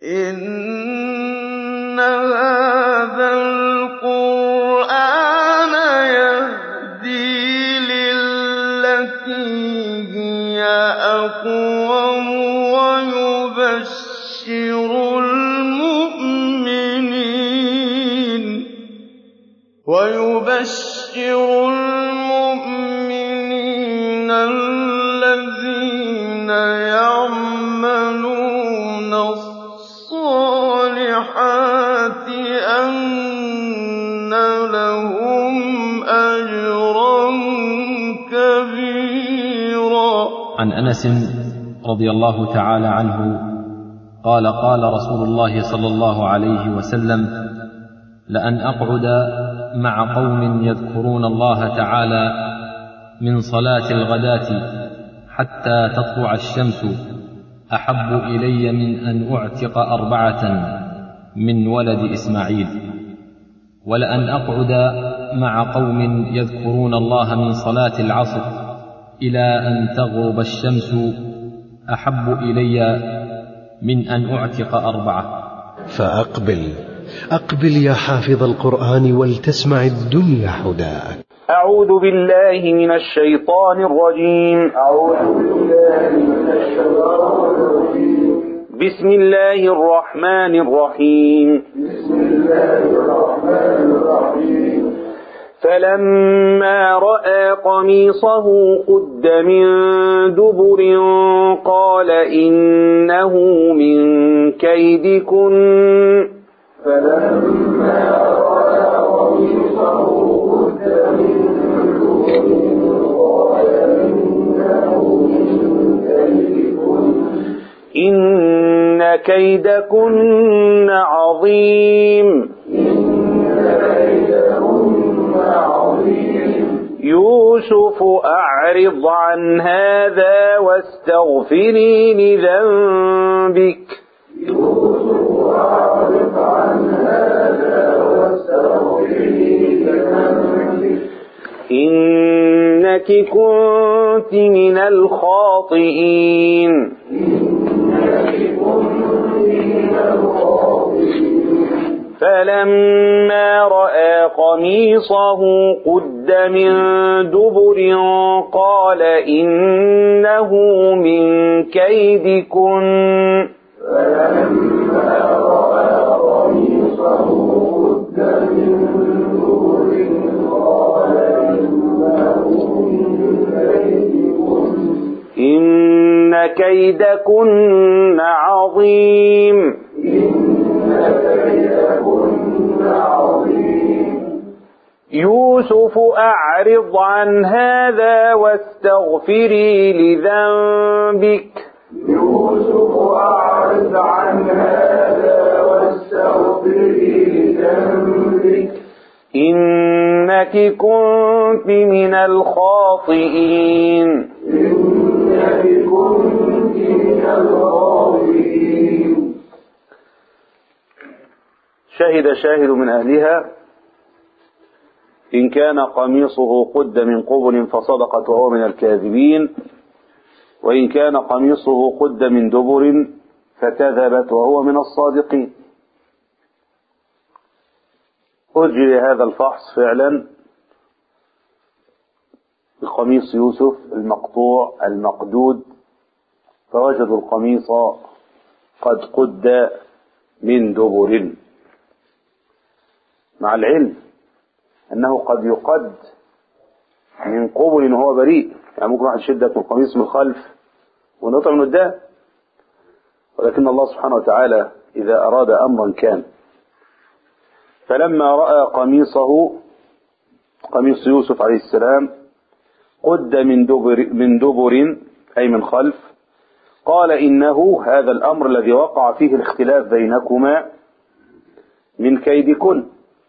إِنَّ هَٰذَا الْقُرْآنَ يَهْدِي لِلَّتِي هِيَ أَقْوَمُ وَيُبَشِّرُ الْمُؤْمِنِينَ الَّذِينَ يَعْمَلُونَ الصَّالِحَاتِ أَنَّ لَهُمْ أَجْرًا كَبِيرًا عن انس رضي الله تعالى عنه قال قال رسول الله صلى الله عليه وسلم لان اقعد مع قوم يذكرون الله تعالى من صلاه الغداه حتى تطلع الشمس احب الي من ان اعتق اربعه من ولد اسماعيل ولان اقعد مع قوم يذكرون الله من صلاه العصر الى ان تغرب الشمس احب الي من ان اعتق اربعه فأقبل أقبل يا حافظ القرآن ولتسمع الدنيا حداك أعوذ بالله من الشيطان الرجيم أعوذ بالله من الشيطان الرجيم بسم الله الرحمن الرحيم بسم الله الرحمن الرحيم فلما رأى قميصه قد من دبر قال إنه من كيدكن فلما رأى قميصه قد من دبر قال إنه من كيدكن إن كيدكن عظيم يوسف أعرض عن هذا واستغفري لذنبك يوسف أعرض عن هذا واستغفري لذنبك إنك كنت من الخاطئين إنك كنت من الخاطئين فلما رأى قميصه قد من دبر قال إنه من كيدكن فلما رأى قميصه قد من دبر قال إنه من كيدكن إن كيدكن عظيم يوسف أعرض عن هذا واستغفري لذنبك يوسف أعرض عن هذا واستغفري لذنبك إنك كنت من الخاطئين إنك كنت من الخاطئين شهد شاهد من أهلها إن كان قميصه قد من قبل فصدقت وهو من الكاذبين وإن كان قميصه قد من دبر فكذبت وهو من الصادقين أجري هذا الفحص فعلا بقميص يوسف المقطوع المقدود فوجدوا القميص قد قد من دبر مع العلم أنه قد يقد من قبل وهو بريء يعني ممكن واحد يشدك من القميص من الخلف ونقطع من قدام ولكن الله سبحانه وتعالى إذا أراد أمرا كان فلما رأى قميصه قميص يوسف عليه السلام قد من دبر, من دبر أي من خلف قال إنه هذا الأمر الذي وقع فيه الاختلاف بينكما من كيدكن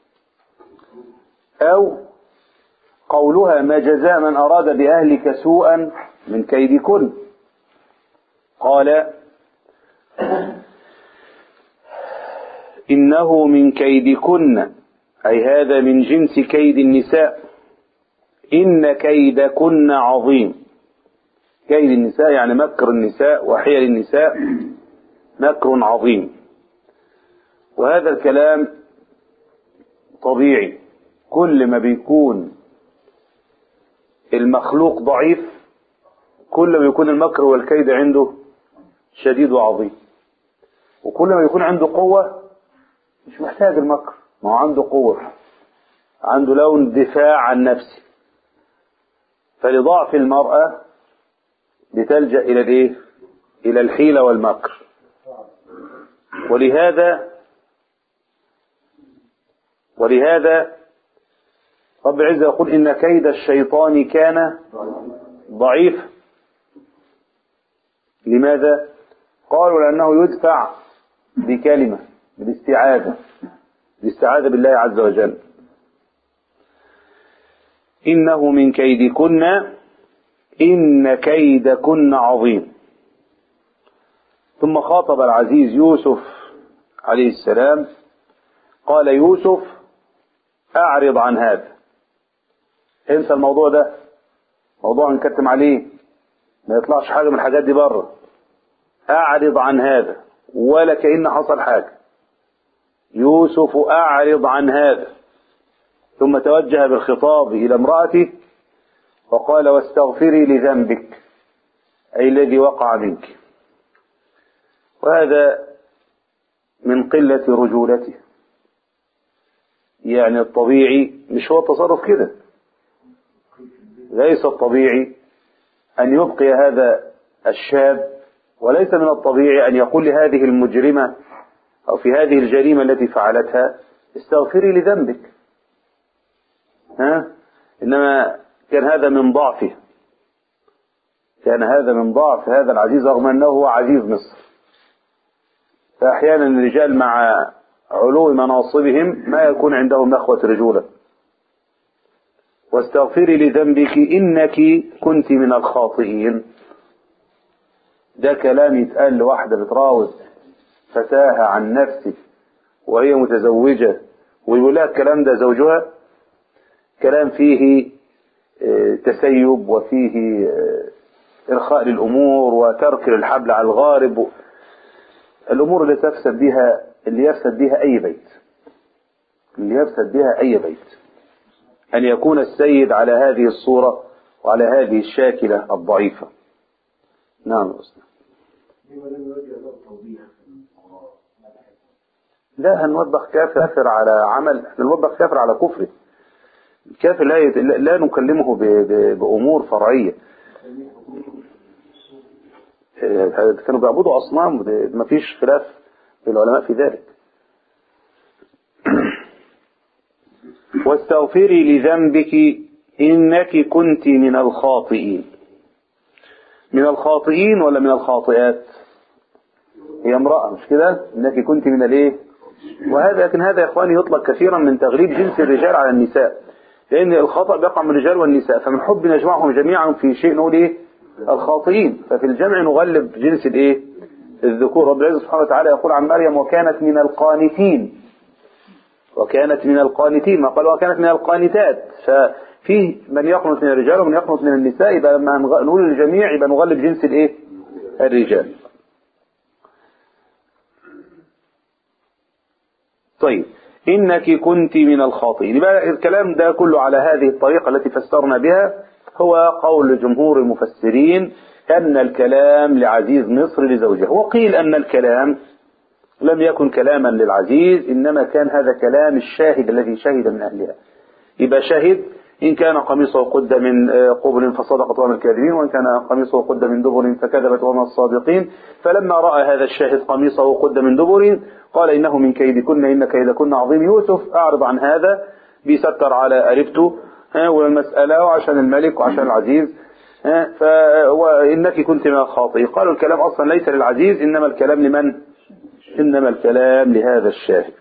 أو قولها ما جزاء من أراد بأهلك سوءا من كيدكن قال إنه من كيدكن أي هذا من جنس كيد النساء إن كيدكن عظيم كيد النساء يعني مكر النساء وحيل النساء مكر عظيم وهذا الكلام طبيعي كل ما بيكون المخلوق ضعيف كل ما يكون المكر والكيد عنده شديد وعظيم وكل ما يكون عنده قوة مش محتاج المكر ما هو عنده قوة عنده لون دفاع عن نفسه فلضعف المرأة بتلجأ إلى الإيه؟ إلى الحيلة والمكر ولهذا ولهذا رب العزة يقول إن كيد الشيطان كان ضعيف لماذا؟ قالوا لأنه يدفع بكلمة بالاستعاذة بالاستعاذة بالله عز وجل إنه من كيدكن إن كيدكن عظيم ثم خاطب العزيز يوسف عليه السلام قال يوسف أعرض عن هذا انسى الموضوع ده موضوع نكتم عليه ما يطلعش حاجة من الحاجات دي بره أعرض عن هذا ولا كأن حصل حاجة يوسف أعرض عن هذا ثم توجه بالخطاب إلى امرأته وقال واستغفري لذنبك أي الذي وقع منك وهذا من قلة رجولته يعني الطبيعي مش هو التصرف كده ليس الطبيعي أن يبقي هذا الشاب وليس من الطبيعي أن يقول لهذه المجرمة أو في هذه الجريمة التي فعلتها استغفري لذنبك ها إنما كان هذا من ضعفه كان هذا من ضعف هذا العزيز رغم أنه هو عزيز مصر فأحيانا الرجال مع علو مناصبهم ما يكون عندهم نخوة رجولة واستغفري لذنبك إنك كنت من الخاطئين ده كلام يتقال لواحدة بتراود فتاها عن نفسه وهي متزوجة ويقول لها الكلام ده زوجها كلام فيه تسيب وفيه إرخاء للأمور وترك للحبل على الغارب الأمور اللي تفسد بها اللي يفسد بها أي بيت اللي يفسد بها أي بيت أن يكون السيد على هذه الصورة وعلى هذه الشاكلة الضعيفة نعم أستاذ لا هنوبخ كافر على عمل هنوبخ كافر على كفره الكافر لا يت... لا نكلمه ب... ب... بأمور فرعية كانوا بيعبدوا أصنام ما فيش خلاف في العلماء في ذلك واستغفري لذنبك إنك كنت من الخاطئين من الخاطئين ولا من الخاطئات هي امرأة مش كده إنك كنت من الايه وهذا لكن هذا يا إخواني يطلق كثيرا من تغليب جنس الرجال على النساء لأن الخطأ بيقع من الرجال والنساء فمن حب نجمعهم جميعا في شيء نقول إيه الخاطئين ففي الجمع نغلب جنس الإيه الذكور رب العزة سبحانه وتعالى يقول عن مريم وكانت من القانتين وكانت من القانتين ما قال وكانت من القانتات ففيه من يقنط من الرجال ومن يقنط من النساء يبقى لما نقول للجميع يبقى نغلب جنس الايه الرجال طيب إنك كنت من الخاطئين يبقى الكلام ده كله على هذه الطريقة التي فسرنا بها هو قول جمهور المفسرين أن الكلام لعزيز مصر لزوجه وقيل أن الكلام لم يكن كلاما للعزيز إنما كان هذا كلام الشاهد الذي شهد من أهلها يبقى شهد إن كان قميصه قد من قبل فصدقت ومن الكاذبين وإن كان قميصه قد من دبر فكذبت ومن الصادقين فلما رأى هذا الشاهد قميصه قد من دبر قال إنه من كيدكن إن كيدكن عظيم يوسف أعرض عن هذا بيستر على قريبته والمسألة وعشان الملك وعشان العزيز ف وإنك كنت من الخاطئين قالوا الكلام أصلا ليس للعزيز إنما الكلام لمن إنما الكلام لهذا الشاهد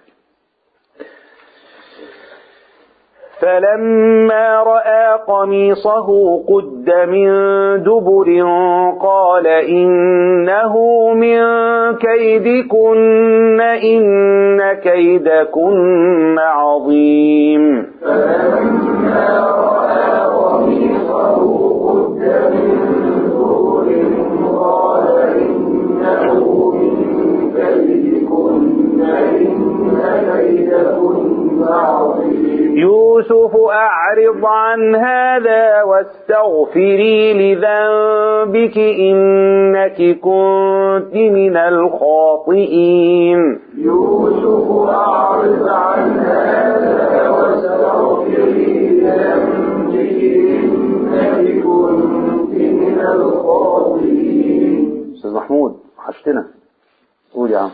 فلما رأى قميصه قد من دبر قال إنه من كيدكن إن كيدكن عظيم فلما رأى قميصه قد من دبر قال إنه من كيدكن إن كيدكن عظيم يوسف أعرض عن هذا واستغفري لذنبك إنك كنت من الخاطئين يوسف أعرض عن هذا واستغفري ذنبك إنك كنت من الخاطئين أستاذ محمود وحشتنا قول يا عم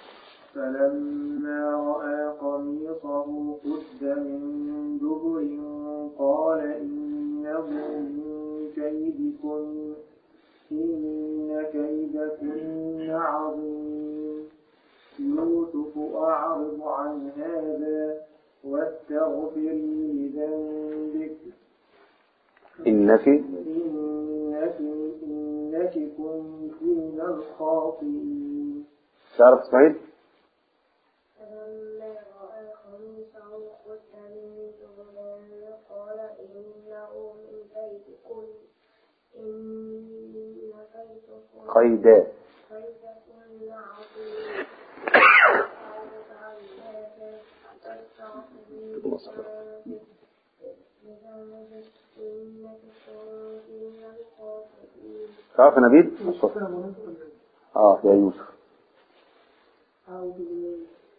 فلما رأى قميصه قد من دبر قال إنه من كيدكن إن كيدكن عظيم يوسف أعرض عن هذا واستغفري لذنبك إنك إنك إنك كنت من الخاطئين تعرف إسماعيل فلما رأى قميصه قد من دبر قال إنه من كيدكن إن كيدكن قيدا كيدكن عظيم فأعرض عن هذا واستغفري لذنبك لذنبك إنك كنت من الخاطئين تعرف يا نبيل اه يا يوسف أعوذ بالله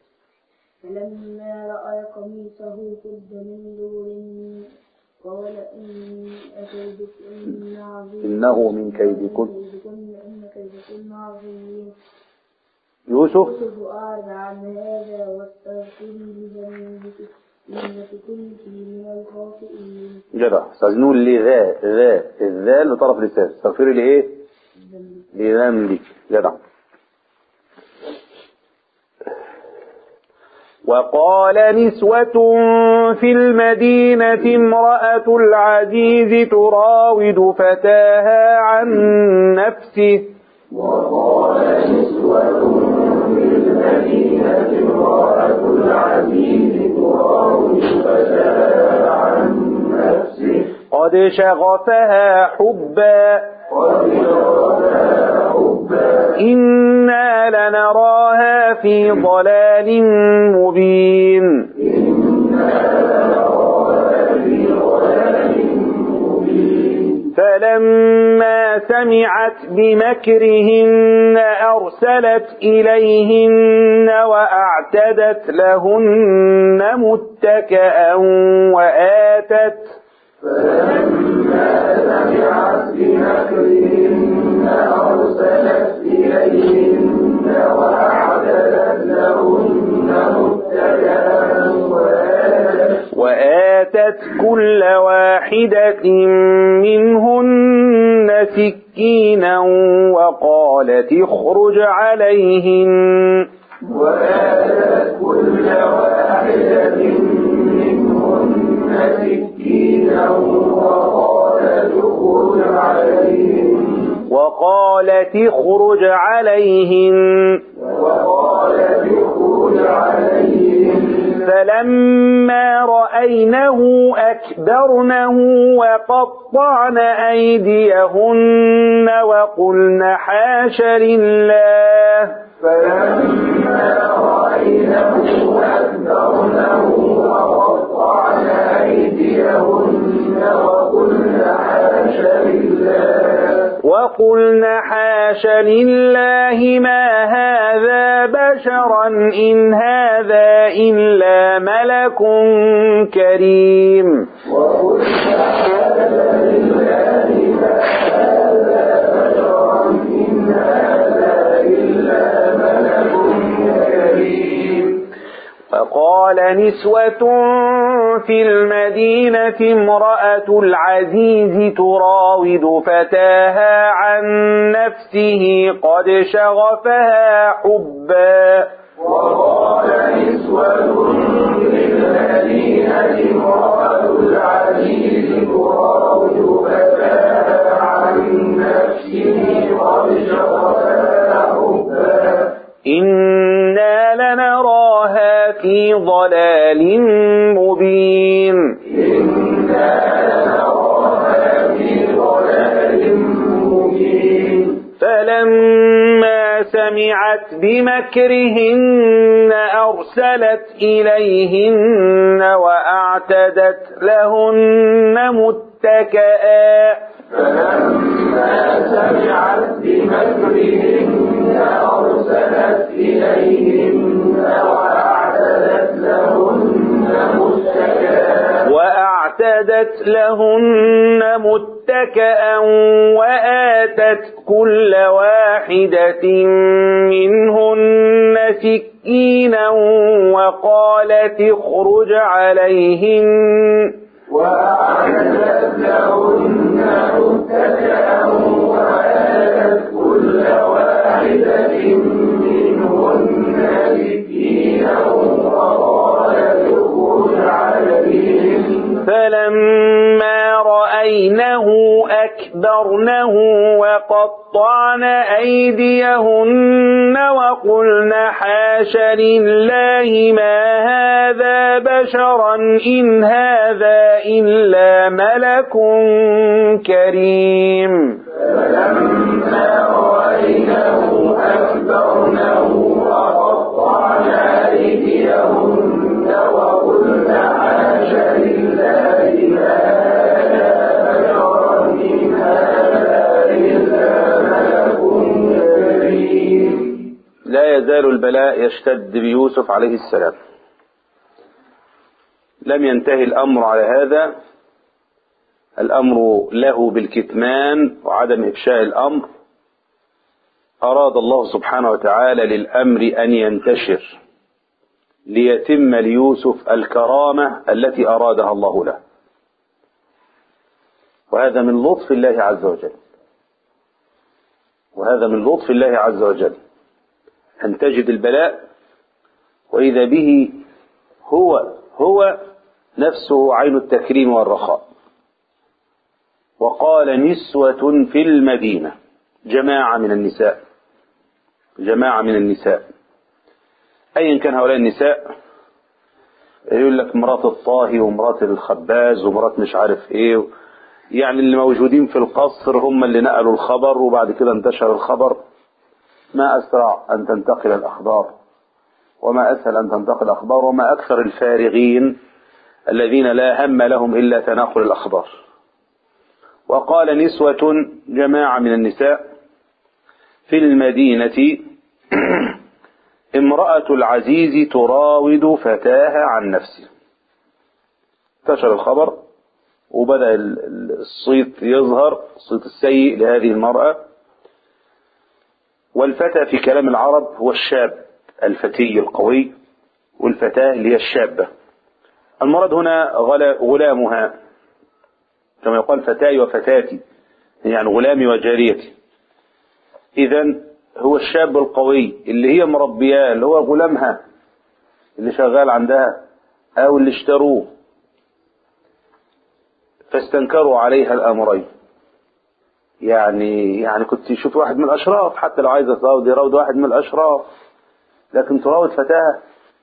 فلما رأى قميصه قد من دور قال إن كيدكن عظيم إنه من كيدكن. كيدكن إن كيدكن عظيم يوسف يوسف أعرض عن هذا واستغفري لذنبك إنك كنت من الخاطئين جدع استاذ نقول لي ذا ذا الذال لطرف اللسان استغفري لإيه لذنبك جدع وقال نسوة في المدينة امرأة العزيز تراود فتاها عن نفسه وقال نسوة في المدينة امرأة العزيز تراود فتاها عن نفسه قد شغفها حبا قد شغفها حبا إنا لنراها في ضلال مبين فلما سمعت بمكرهن أرسلت إليهن وأعتدت لهن متكأ وآتت فلما سمعت بمكرهن أرسلت إليهن وأعتدت لهن متكئا وآتت وآتت كل واحدة منهن سكينا وقالت اخرج عليهن وآتت كل واحدة منهن سكينا وقالت اخرج عليهم وقالت اخرج عليهن وقالت اخرج عليهم فلما رأينه أكبرنه وقطعن أيديهن وقلن حاش لله فلما رأينه أكبرنه وقطعن أيديهن وقلن حاش لله وقلن حاش لله ما هذا بشرا إن هذا إلا ملك كريم وقلن حاش لله ما هذا بشرا إن هذا إلا ملك كريم وقال نسوة في المدينة امرأة العزيز تراود فتاها عن نفسه قد شغفها حبا وقال نسوة في المدينة امرأة العزيز تراود فتاها عن نفسه قد شغفها حبا إنا لنراها في ضلال مبين إنا لنراها في ضلال مبين فلما سمعت بمكرهن أرسلت إليهن وأعتدت لهن متكئا فلما سمعت بمكرهن أرسلت إليهن وأعتدت لهن متكئا وأعتدت لهن متكأ وآتت كل واحدة منهن سكينا وقالت اخرج عليهن وأعتدت لهن متكئا وآتت كل واحدة منهن سكينا وقالت اخرج عليهن فلما رأينه أكبرنه وقطعن أيديهن وقلن حاش لله ما هذا بشرا إن هذا إلا ملك كريم فلما رأينه أكبرنه وقطعن أيديهن وقلن حاش لله ما هذا بشرا إن هذا إلا ملك كريم لا يزال البلاء يشتد بيوسف عليه السلام لم ينتهي الأمر على هذا الأمر له بالكتمان وعدم إفشاء الأمر أراد الله سبحانه وتعالى للأمر أن ينتشر ليتم ليوسف الكرامة التي أرادها الله له وهذا من لطف الله عز وجل وهذا من لطف الله عز وجل أن تجد البلاء وإذا به هو هو نفسه عين التكريم والرخاء وقال نسوة في المدينة جماعة من النساء جماعة من النساء أيا كان هؤلاء النساء يقول لك مرات الطاهي ومرات الخباز ومرات مش عارف ايه يعني اللي موجودين في القصر هم اللي نقلوا الخبر وبعد كده انتشر الخبر ما أسرع أن تنتقل الأخبار وما أسهل أن تنتقل الأخبار وما أكثر الفارغين الذين لا هم لهم إلا تناقل الأخبار وقال نسوة جماعة من النساء في المدينة امرأة العزيز تراود فتاها عن نفسه انتشر الخبر وبدأ الصيت يظهر الصيت السيء لهذه المرأة والفتى في كلام العرب هو الشاب الفتي القوي والفتاة اللي هي الشابة المرض هنا غلامها كما يقال فتاي وفتاتي يعني غلامي وجاريتي إذا هو الشاب القوي اللي هي مربياه اللي هو غلامها اللي شغال عندها أو اللي اشتروه فاستنكروا عليها الأمرين يعني يعني كنت تشوف واحد من الأشراف حتى لو عايزة تراود يراود واحد من الأشراف لكن تراود فتاة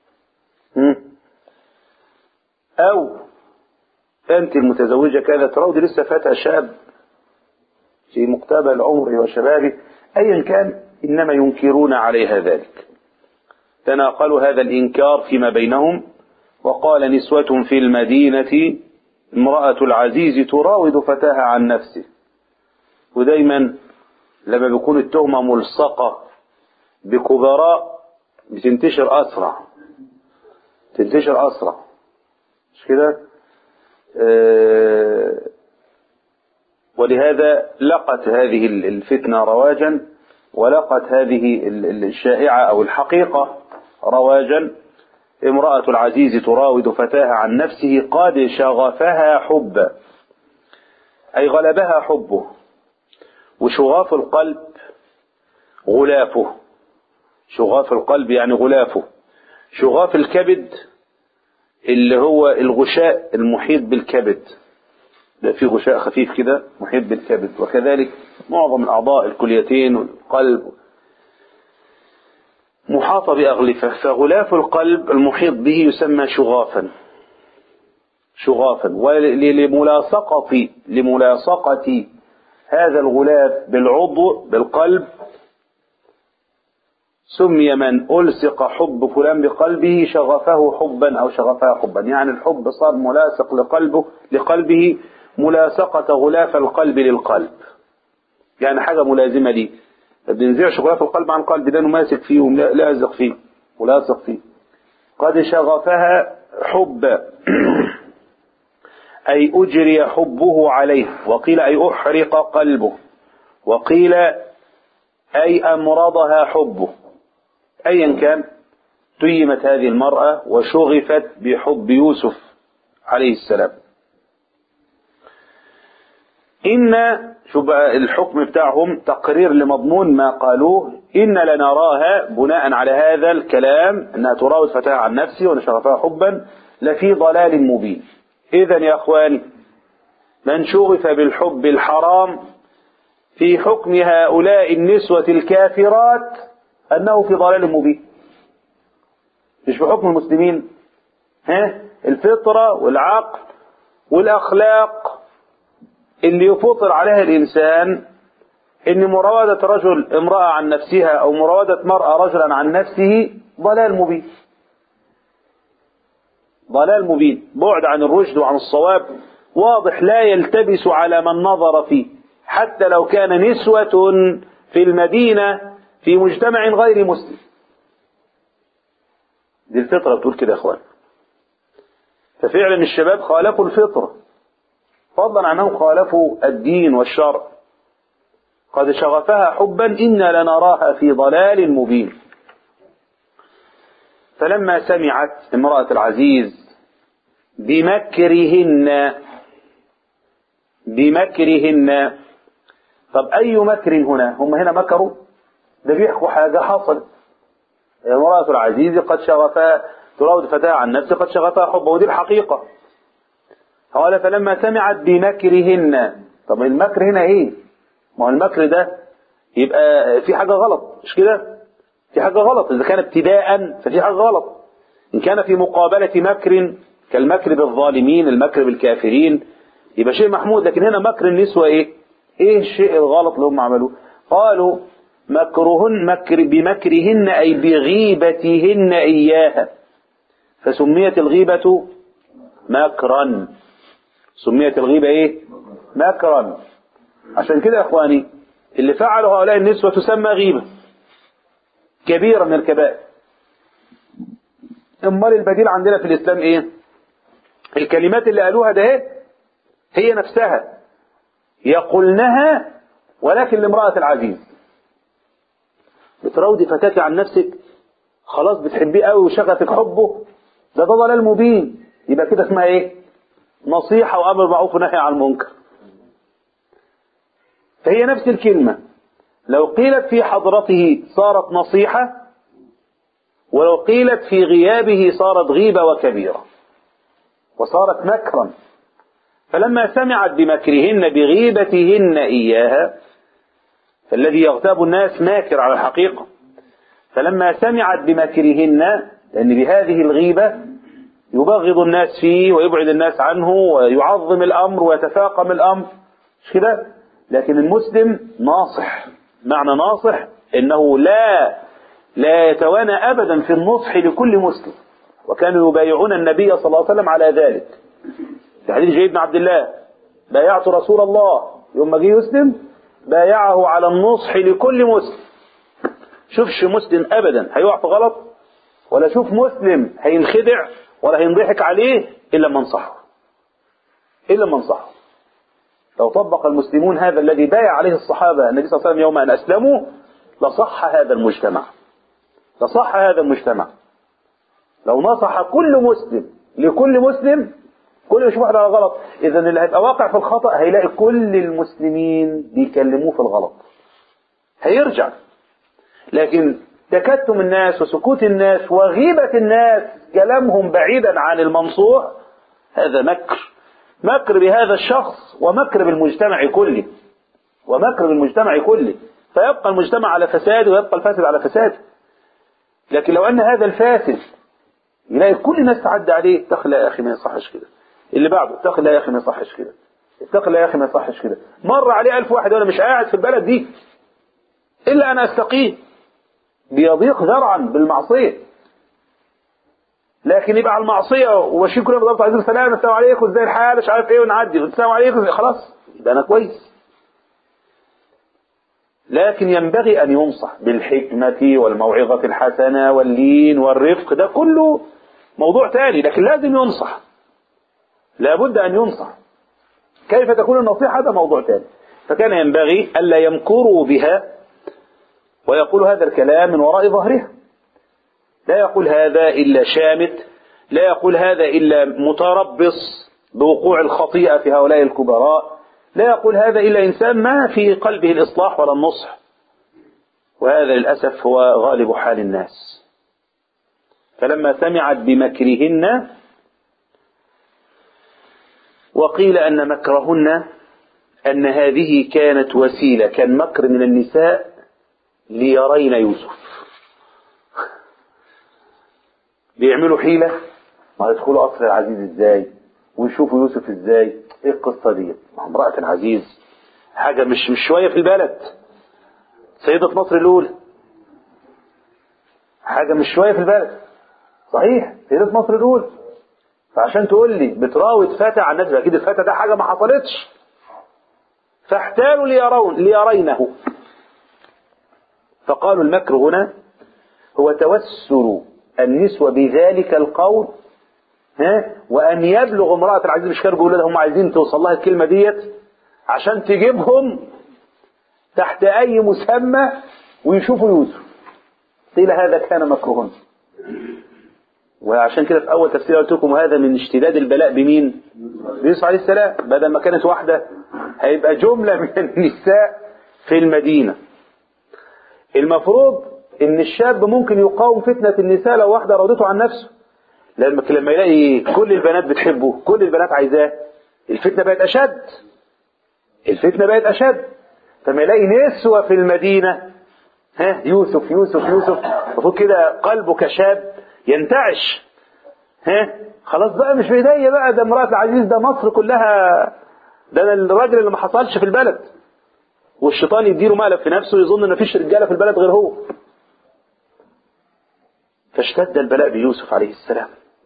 أو أنت المتزوجة كذا تراود لسه فتى شاب في مقتبل عمره وشبابه أيا كان إنما ينكرون عليها ذلك تناقلوا هذا الإنكار فيما بينهم وقال نسوة في المدينة امرأة العزيز تراود فتاها عن نفسه ودايما لما بيكون التهمة ملصقة بكبراء بتنتشر أسرع تنتشر أسرع مش كده آه ولهذا لقت هذه الفتنة رواجا ولقت هذه الشائعة أو الحقيقة رواجا امرأة العزيز تراود فتاها عن نفسه قد شغفها حبا أي غلبها حبه وشغاف القلب غلافه شغاف القلب يعني غلافه شغاف الكبد اللي هو الغشاء المحيط بالكبد ده في غشاء خفيف كده محيط بالكبد وكذلك معظم الأعضاء الكليتين والقلب محاطة بأغلفة فغلاف القلب المحيط به يسمى شغافا شغافا ولملاصقة لملاصقة هذا الغلاف بالعضو بالقلب سمي من ألصق حب فلان بقلبه شغفه حبا أو شغفها حبا يعني الحب صار ملاصق لقلبه لقلبه ملاصقة غلاف القلب للقلب يعني حاجة ملازمة ليه ما بننزعش غلاف القلب عن القلب ده ماسك فيه ولازق فيه ملاصق فيه قد شغفها حبا أي أجري حبه عليه وقيل أي أحرق قلبه وقيل أي أمرضها حبه أيا كان تيمت هذه المرأة وشغفت بحب يوسف عليه السلام إن شو بقى الحكم بتاعهم تقرير لمضمون ما قالوه إن لنراها بناء على هذا الكلام أنها تراود فتاة عن نفسه وأن شغفها حبا لفي ضلال مبين إذا يا أخواني من شغف بالحب الحرام في حكم هؤلاء النسوة الكافرات أنه في ضلال مبين مش في حكم المسلمين ها الفطرة والعقل والأخلاق اللي يفطر عليها الإنسان إن مراودة رجل امرأة عن نفسها أو مراودة مرأة رجلا عن نفسه ضلال مبين ضلال مبين بعد عن الرشد وعن الصواب واضح لا يلتبس على من نظر فيه حتى لو كان نسوة في المدينة في مجتمع غير مسلم دي الفطرة بتقول كده يا اخوان ففعلا الشباب خالفوا الفطرة فضلا عنهم خالفوا الدين والشرع قد شغفها حبا إنا لنراها في ضلال مبين فلما سمعت امرأة العزيز بمكرهن بمكرهن طب أي مكر هنا هم هنا مكروا ده بيحكوا حاجة حصلت امرأة العزيز قد شغفها تراود فتاة عن نفسه قد شغفها حبه ودي الحقيقة قال فلما سمعت بمكرهن طب المكر هنا ايه ما هو المكر ده يبقى في حاجة غلط مش كده في حاجة غلط إذا كان ابتداء ففي حاجة غلط إن كان في مقابلة مكر كالمكر بالظالمين المكر بالكافرين يبقى شيء محمود لكن هنا مكر النسوة ايه ايه الشيء الغلط اللي هم عملوه قالوا مكرهن مكر بمكرهن أي بغيبتهن إياها فسميت الغيبة مكرا سميت الغيبة ايه مكرا عشان كده يا اخواني اللي فعلوا هؤلاء النسوة تسمى غيبة كبيرة من الكبائر امال البديل عندنا في الاسلام ايه الكلمات اللي قالوها ده ايه هي نفسها يقولنها ولكن لامرأة العزيز بتراودي فتاة عن نفسك خلاص بتحبيه قوي وشغفك حبه ده ده ضلال مبين يبقى كده اسمها ايه نصيحة وامر معروف ونهي عن المنكر فهي نفس الكلمة لو قيلت في حضرته صارت نصيحة ولو قيلت في غيابه صارت غيبة وكبيرة وصارت مكرا فلما سمعت بمكرهن بغيبتهن إياها فالذي يغتاب الناس ماكر على الحقيقة فلما سمعت بمكرهن لأن بهذه الغيبة يبغض الناس فيه ويبعد الناس عنه ويعظم الأمر ويتفاقم الأمر مش كده لكن المسلم ناصح معنى ناصح انه لا لا يتوانى ابدا في النصح لكل مسلم وكانوا يبايعون النبي صلى الله عليه وسلم على ذلك في حديث جيد بن عبد الله بايعت رسول الله يوم ما جه يسلم بايعه على النصح لكل مسلم شوفش مسلم ابدا هيقع في غلط ولا شوف مسلم هينخدع ولا هينضحك عليه الا من صحه الا من صحه لو طبق المسلمون هذا الذي بايع عليه الصحابة النبي صلى الله عليه وسلم يوم أن أسلموا لصح هذا المجتمع لصح هذا المجتمع لو نصح كل مسلم لكل مسلم كل يشوف واحد على غلط إذا اللي هيبقى واقع في الخطأ هيلاقي كل المسلمين بيكلموه في الغلط هيرجع لكن تكتم الناس وسكوت الناس وغيبة الناس كلامهم بعيدا عن المنصوح هذا مكر مكر بهذا الشخص ومكر بالمجتمع كله ومكر بالمجتمع كله فيبقى المجتمع على فساد ويبقى الفاسد على فساد لكن لو أن هذا الفاسد يلاقي كل الناس تعدى عليه اتق الله يا أخي ما يصحش كده اللي بعده اتق الله يا أخي ما يصحش كده اتق الله يا أخي ما يصحش كده مر عليه ألف واحد وأنا مش قاعد في البلد دي إلا أنا أستقيم بيضيق ذرعا بالمعصية لكن يبقى على المعصية وماشيين كلنا بالضبط عايزين سلام السلام عليكم ازاي الحال مش عارف ايه ونعدي السلام عليكم خلاص يبقى انا كويس لكن ينبغي أن ينصح بالحكمة والموعظة الحسنة واللين والرفق ده كله موضوع تاني لكن لازم ينصح لابد أن ينصح كيف تكون النصيحة هذا موضوع تاني فكان ينبغي ألا يمكروا بها ويقول هذا الكلام من وراء ظهرها لا يقول هذا إلا شامت لا يقول هذا إلا متربص بوقوع الخطيئة في هؤلاء الكبراء لا يقول هذا إلا إنسان ما في قلبه الإصلاح ولا النصح وهذا للأسف هو غالب حال الناس فلما سمعت بمكرهن وقيل أن مكرهن أن هذه كانت وسيلة كان مكر من النساء ليرين يوسف بيعملوا حيلة وهيدخلوا قصر العزيز ازاي ويشوفوا يوسف ازاي ايه القصة دي مع امرأة العزيز حاجة مش مش شوية في البلد سيدة مصر الأولى حاجة مش شوية في البلد صحيح سيدة مصر الأولى فعشان تقول لي بتراود فتى عن نفسه أكيد الفتى ده حاجة ما حصلتش فاحتالوا ليرون ليرينه فقالوا المكر هنا هو توسل النسوة بذلك القول ها وأن يبلغ امرأة العزيز مش كانوا بيقولوا هم عايزين توصل لها الكلمة ديت عشان تجيبهم تحت أي مسمى ويشوفوا يوسف قيل هذا كان مكرهن وعشان كده في أول تفسير قلت لكم هذا من اشتداد البلاء بمين؟ بيوسف عليه السلام بدل ما كانت واحدة هيبقى جملة من النساء في المدينة المفروض ان الشاب ممكن يقاوم فتنة النساء لو واحدة راضته عن نفسه لما لما يلاقي كل البنات بتحبه كل البنات عايزاه الفتنة بقت أشد الفتنة بقت أشد فما يلاقي نسوة في المدينة ها يوسف يوسف يوسف المفروض كده قلبه كشاب ينتعش ها خلاص بقى مش بإيديا بقى ده امرأة العزيز ده مصر كلها ده أنا الراجل اللي ما حصلش في البلد والشيطان يديله مقلب في نفسه يظن ان مفيش رجاله في البلد غير هو فاشتد البلاء بيوسف عليه السلام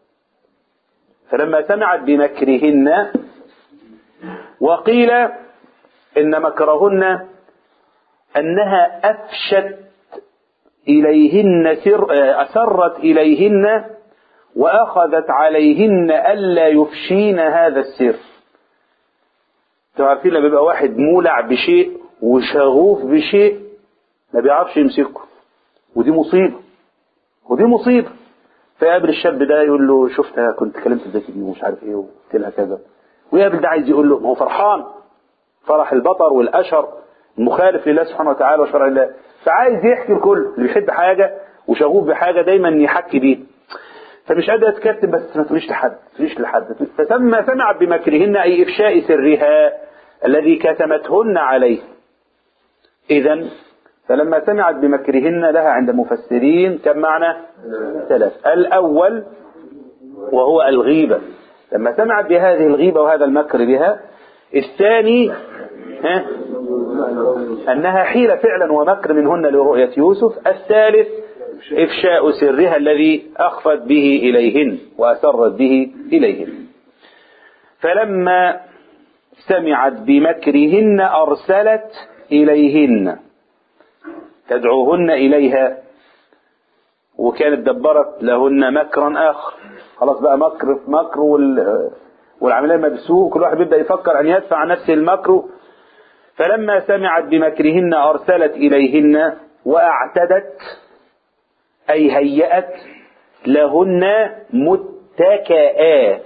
فلما سمعت بمكرهن وقيل ان مكرهن انها افشت اليهن سر اسرت اليهن واخذت عليهن الا يفشين هذا السر انتوا عارفين لما بيبقى واحد مولع بشيء وشغوف بشيء ما بيعرفش يمسكه ودي مصيبة ودي مصيبة فيقابل الشاب ده يقول له شفتها كنت كلمت البنت دي ومش عارف ايه وقلت لها كذا ويقابل ده عايز يقول له ما هو فرحان فرح البطر والأشر مخالف لله سبحانه وتعالى وشرع الله فعايز يحكي الكل اللي بيحب حاجة وشغوف بحاجة دايما يحكي بيه فمش قادر يتكتم بس ما تقوليش لحد ما تقوليش لحد فسمى سمعت بمكرهن أي إفشاء سرها الذي كتمتهن عليه إذا فلما سمعت بمكرهن لها عند المفسرين كم معنى ثلاث الأول وهو الغيبة لما سمعت بهذه الغيبة وهذا المكر بها الثاني ها أنها حيلة فعلا ومكر منهن لرؤية يوسف الثالث إفشاء سرها الذي أخفت به إليهن وأسرت به إليهن فلما سمعت بمكرهن أرسلت إليهن تدعوهن إليها وكانت دبرت لهن مكرا آخر خلاص بقى مكر في مكر وال والعملية مبسوط كل واحد بيبدأ يفكر أن يدفع عن نفسه المكر فلما سمعت بمكرهن أرسلت إليهن وأعتدت أي هيأت لهن متكئات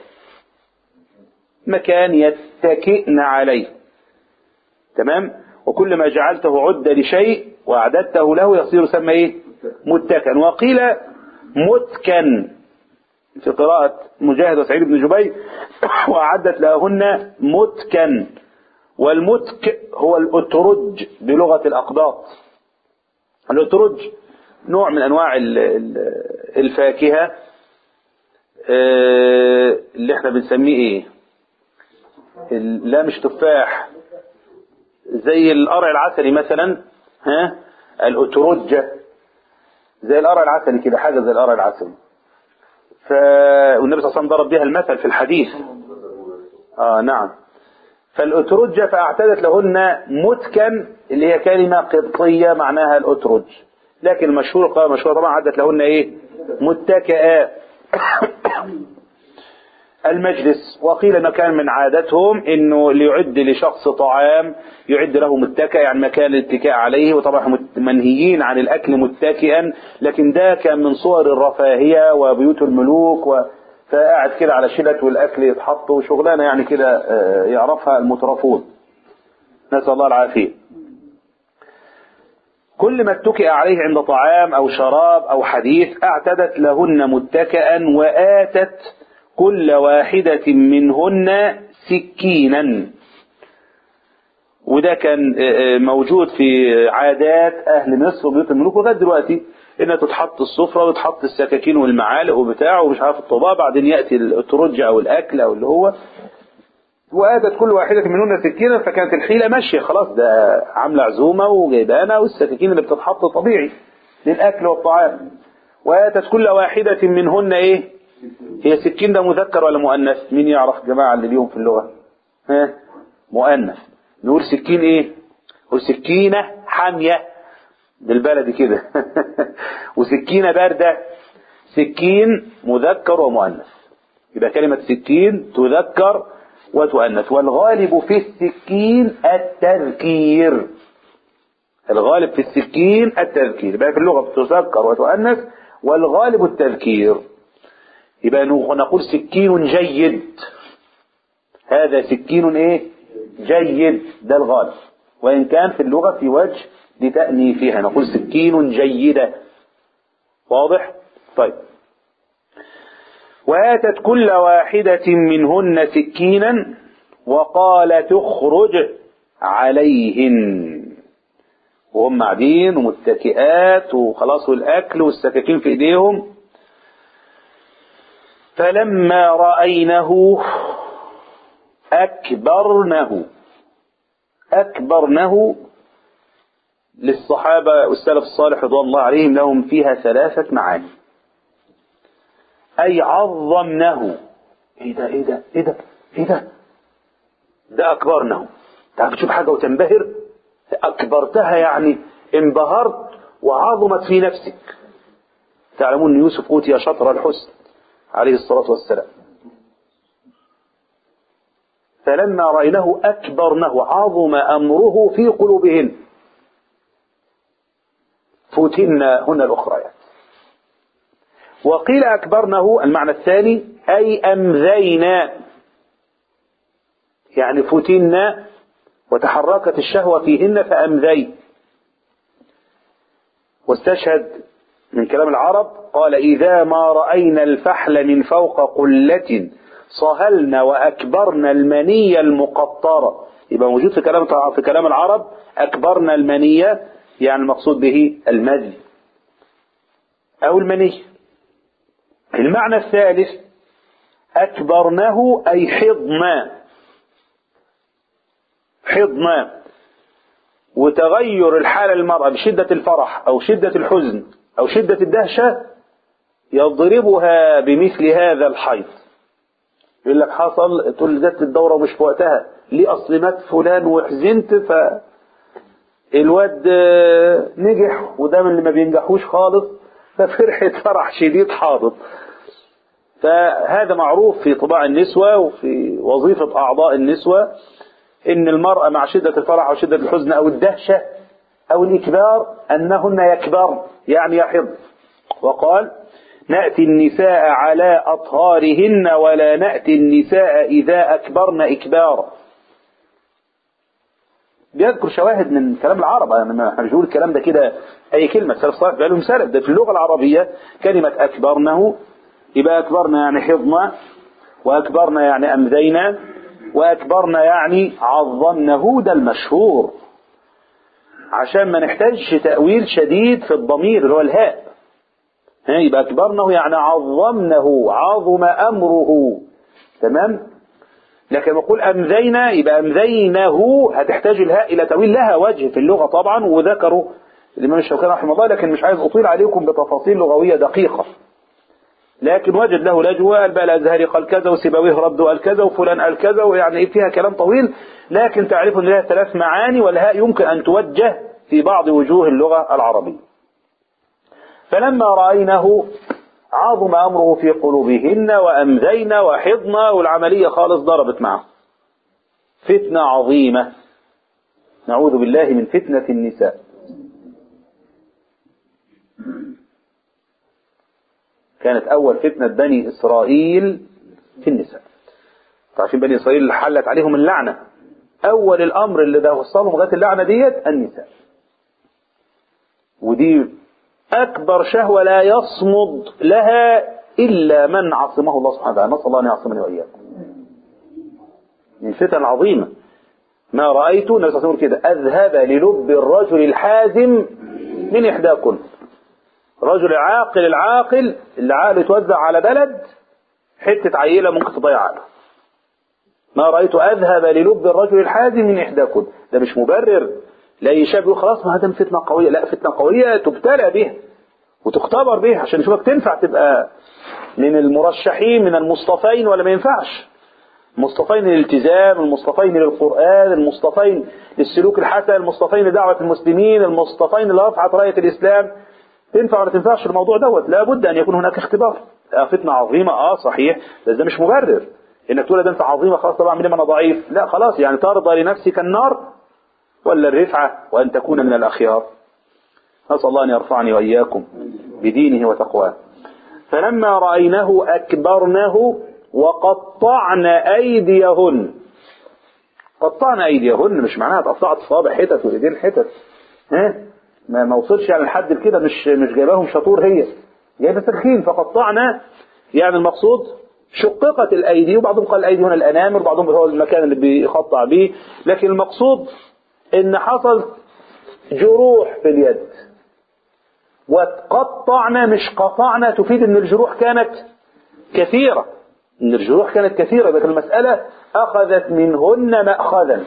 مكان يتكئن عليه تمام وكل ما جعلته عدة لشيء وأعددته له يصير يسمى إيه متكئا وقيل متكن في قراءة مجاهد وسعيد بن جبير وأعدت لهن متكن والمتك هو الأترج بلغة الأقباط الأترج نوع من أنواع الفاكهة اللي احنا بنسميه ايه لا مش تفاح زي القرع العسلي مثلا ها الأترجة زي القرع العسلي كده حاجة زي القرع العسلي ف... والنبي صلى الله عليه وسلم ضرب بها المثل في الحديث آه نعم فالأترجة فأعتدت لهن متكن اللي هي كلمة قبطية معناها الأترج لكن المشهور قال مشهور طبعا عدت لهن إيه متكئة المجلس وقيل انه كان من عادتهم انه ليعد لشخص طعام يعد له متكئ يعني مكان الاتكاء عليه وطبعا مت- منهيين عن الاكل متكئا لكن ده كان من صور الرفاهيه وبيوت الملوك و فقاعد كده على شلت والاكل يتحط وشغلانه يعني كده آه، يعرفها المترفون نسال الله العافيه كل ما اتكئ عليه عند طعام أو شراب أو حديث أعتدت لهن متكئا وآتت كل واحدة منهن سكينا وده كان آه، آه، موجود في عادات أهل مصر وبيوت الملوك لغاية دلوقتي إنها تتحط السفرة وتحط السكاكين والمعالق وبتاع ومش عارف الطباع بعدين يأتي الترج أو الأكل أو اللي هو وآتت كل واحدة منهن سكينا فكانت الحيلة ماشية خلاص ده عاملة عزومة وجايبانا والسكاكين اللي بتتحط طبيعي للأكل والطعام وآتت كل واحدة منهن إيه هي سكين ده مذكر ولا مؤنث مين يعرف جماعة اللي اليوم في اللغة ها مؤنث نقول سكين إيه نقول سكينة حامية بالبلدي كده وسكينة باردة سكين مذكر ومؤنث يبقى كلمة سكين تذكر وتؤنث والغالب في السكين التذكير الغالب في السكين التذكير يبقى في اللغة بتذكر وتؤنث والغالب التذكير يبقى نقول سكين جيد هذا سكين ايه جيد ده الغالب وإن كان في اللغة في وجه لتأنيفها نقول سكين جيدة واضح طيب وآتت كل واحدة منهن سكينا وقال تخرج عليهن وهم قاعدين ومتكئات وخلاص والأكل والسكاكين في إيديهم فلما رأينه أكبرنه أكبرنه للصحابة والسلف الصالح رضوان الله عليهم لهم فيها ثلاثة معاني أي عظمنه إيه ده إيه ده إيه ده إيه ده ده أكبرنه تعرف تشوف حاجة وتنبهر أكبرتها يعني انبهرت وعظمت في نفسك تعلمون أن يوسف أوتي شطر الحسن عليه الصلاة والسلام فلما رأيناه أكبرنه عظم أمره في قلوبهن فتن هنا الأخريات وقيل أكبرنه المعنى الثاني أي أمذينا يعني فتنا وتحركت الشهوة فيهن فأمذي واستشهد من كلام العرب قال إذا ما رأينا الفحل من فوق قلة صهلنا وأكبرنا المنية المقطرة يبقى موجود في كلام في كلام العرب أكبرنا المنية يعني المقصود به المذي أو المني المعنى الثالث أكبرنه أي حضنا حضنا وتغير الحالة المرأة بشدة الفرح أو شدة الحزن أو شدة الدهشة يضربها بمثل هذا الحيض يقول لك حصل تقول جت الدورة مش في وقتها ليه أصل مات فلان وحزنت ف الواد نجح وده من اللي ما بينجحوش خالص ففرحة فرح شديد حاضر فهذا معروف في طباع النسوة وفي وظيفة أعضاء النسوة إن المرأة مع شدة الفرح أو شدة الحزن أو الدهشة أو الإكبار أنهن يكبرن يعني يحض وقال نأتي النساء على أطهارهن ولا نأتي النساء إذا أكبرن إكبارا بيذكر شواهد من كلام العرب انا ما مش بقول الكلام ده كده اي كلمه سلف صالح بقى لهم سلف ده في اللغه العربيه كلمه اكبرنه يبقى اكبرنا يعني حضنا واكبرنا يعني امذينا واكبرنا يعني عظمنه ده المشهور عشان ما نحتاجش تاويل شديد في الضمير اللي هو الهاء ها يبقى اكبرنه يعني عظمنه عظم امره تمام لكن بقول أمذينا يبقى أمذينه هتحتاج الهاء إلى تأويل لها وجه في اللغة طبعا وذكروا الإمام الشوكاني رحمه الله لكن مش عايز أطيل عليكم بتفاصيل لغوية دقيقة لكن وجد له لجوة قال بقى الأزهري قال كذا وسيبويه رد قال كذا وفلان قال كذا ويعني فيها كلام طويل لكن تعرف أن لها ثلاث معاني والهاء يمكن أن توجه في بعض وجوه اللغة العربية فلما رأينه عظم أمره في قلوبهن وأمذين وحضن والعملية خالص ضربت معه فتنة عظيمة نعوذ بالله من فتنة النساء كانت أول فتنة بني إسرائيل في النساء عارفين بني إسرائيل حلت عليهم اللعنة أول الأمر اللي ده وصلهم لغاية اللعنة ديت النساء ودي أكبر شهوة لا يصمد لها إلا من عصمه الله سبحانه وتعالى نسأل الله أن يعصمني وإياكم من فتن عظيمة ما رأيت النبي صلى الله عليه وسلم كده أذهب للب الرجل الحازم من إحداكن رجل عاقل العاقل اللي عقله يتوزع على بلد حتة عيلة ممكن تضيع عقله ما رأيت أذهب للب الرجل الحازم من إحداكن ده مش مبرر لا يشاب يقول خلاص ما هذا فتنة قوية لا فتنة قوية تبتلى بها وتختبر بها عشان نشوفك تنفع تبقى من المرشحين من المصطفين ولا ما ينفعش مصطفين للالتزام المصطفين للقرآن المصطفين للسلوك الحسن المصطفين لدعوة المسلمين المصطفين لرفعة راية الإسلام تنفع ولا تنفعش الموضوع دوت لابد أن يكون هناك اختبار آه فتنة عظيمة اه صحيح بس ده مش مبرر انك تقول ده انت عظيمة خلاص طبعا من انا ضعيف لا خلاص يعني ترضى لنفسك النار ولا الرفعة وأن تكون من الأخيار نسأل الله أن يرفعني وإياكم بدينه وتقواه فلما رأينه أكبرنه وقطعن أيديهن قطعن أيديهن مش معناها تقطعت الصابع حتت والإيدين حتت ها ما ما وصلش يعني لحد كده مش مش جايباهم شطور هي جايبه سكين فقطعنا يعني المقصود شققت الايدي وبعضهم قال الايدي هنا الانامر وبعضهم هو المكان اللي بيقطع به لكن المقصود ان حصل جروح في اليد وقطعنا مش قطعنا تفيد ان الجروح كانت كثيرة ان الجروح كانت كثيرة لكن المسألة اخذت منهن مأخذا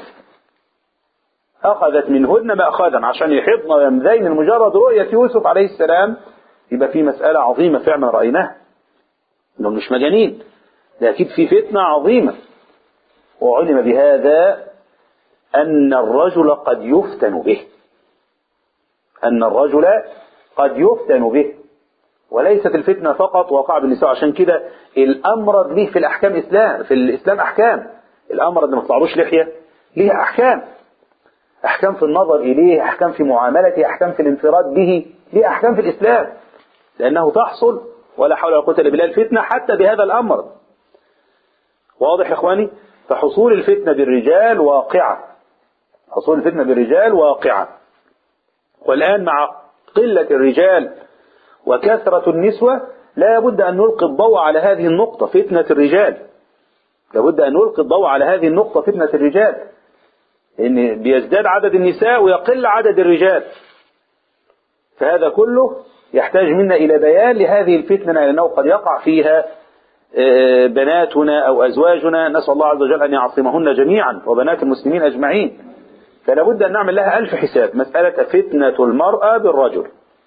اخذت منهن مأخذا عشان يحضن ويمذين مجرد رؤية يوسف عليه السلام يبقى في مسألة عظيمة فعلا رأيناها انهم مش مجانين ده اكيد في فتنة عظيمة وعلم بهذا أن الرجل قد يفتن به أن الرجل قد يفتن به وليست الفتنة فقط وقع بالنساء عشان كده الأمرض ليه في الأحكام إسلام في الإسلام أحكام الأمرض اللي ما تطلعلوش لحية ليه أحكام أحكام في النظر إليه أحكام في معاملته أحكام في الانفراد به ليه أحكام في الإسلام لأنه تحصل ولا حول ولا قوة إلا بالله الفتنة حتى بهذا الأمر واضح يا إخواني فحصول الفتنة بالرجال واقعة حصول الفتنة بالرجال واقعة والآن مع قلة الرجال وكثرة النسوة لا بد أن نلقي الضوء على هذه النقطة فتنة الرجال لابد أن نلقي الضوء على هذه النقطة فتنة الرجال لأن بيزداد عدد النساء ويقل عدد الرجال فهذا كله يحتاج منا إلى بيان لهذه الفتنة لأنه قد يقع فيها بناتنا أو أزواجنا نسأل الله عز وجل أن يعصمهن جميعا وبنات المسلمين أجمعين فلا بد أن نعمل لها ألف حساب مسألة فتنة المرأة بالرجل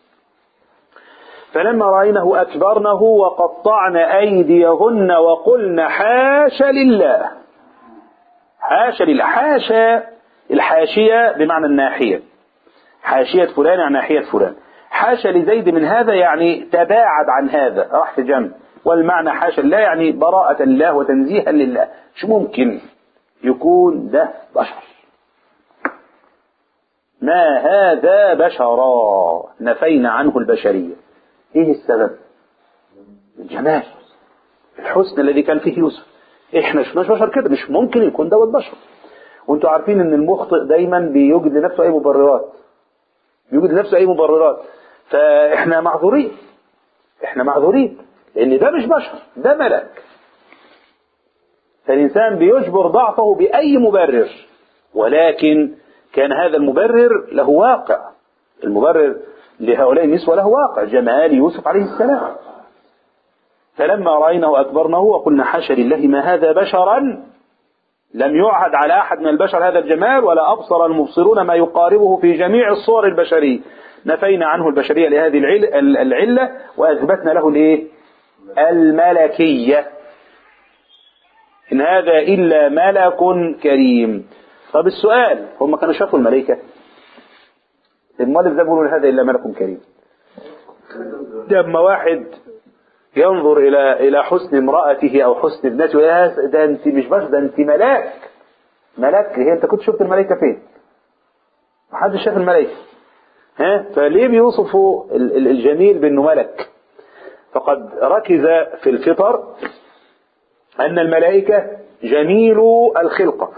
فلما رأينه أكبرنه وقطعن أيديهن وقلن حاش لله حاش لله حاشا الحاشية بمعنى الناحية حاشية فلان يعني ناحية فلان حاشا لزيد من هذا يعني تباعد عن هذا راح في جنب والمعنى حاشا لله يعني براءة الله وتنزيها لله مش ممكن يكون ده بشر ما هذا بشرا نفينا عنه البشرية ايه السبب الجمال الحسن الذي كان فيه يوسف احنا شفناش بشر كده مش ممكن يكون دوت بشر وانتوا عارفين ان المخطئ دايما بيوجد لنفسه اي مبررات بيوجد لنفسه اي مبررات فاحنا معذورين احنا معذورين لان ده مش بشر ده ملك فالانسان بيجبر ضعفه باي مبرر ولكن كان هذا المبرر له واقع المبرر لهؤلاء النسوة له واقع جمال يوسف عليه السلام فلما رأينه أكبرنه وقلنا حاشا لله ما هذا بشرا لم يعهد على أحد من البشر هذا الجمال ولا أبصر المبصرون ما يقاربه في جميع الصور البشرية نفينا عنه البشرية لهذه العل- العلة وأثبتنا له الإيه؟ الملكية إن هذا إلا ملك كريم طب السؤال هم كانوا شافوا الملائكة المؤلف ده بيقول هذا إلا ملك كريم ده اما واحد ينظر إلى إلى حسن امرأته أو حسن ابنته يا ده أنت مش بس ده أنت ملاك ملاك هي أنت كنت شفت الملائكة فين؟ محدش شاف الملائكة ها فليه بيوصفوا ال- ال- الجميل بأنه ملك فقد ركز في الفطر أن الملائكة جميل الخلقة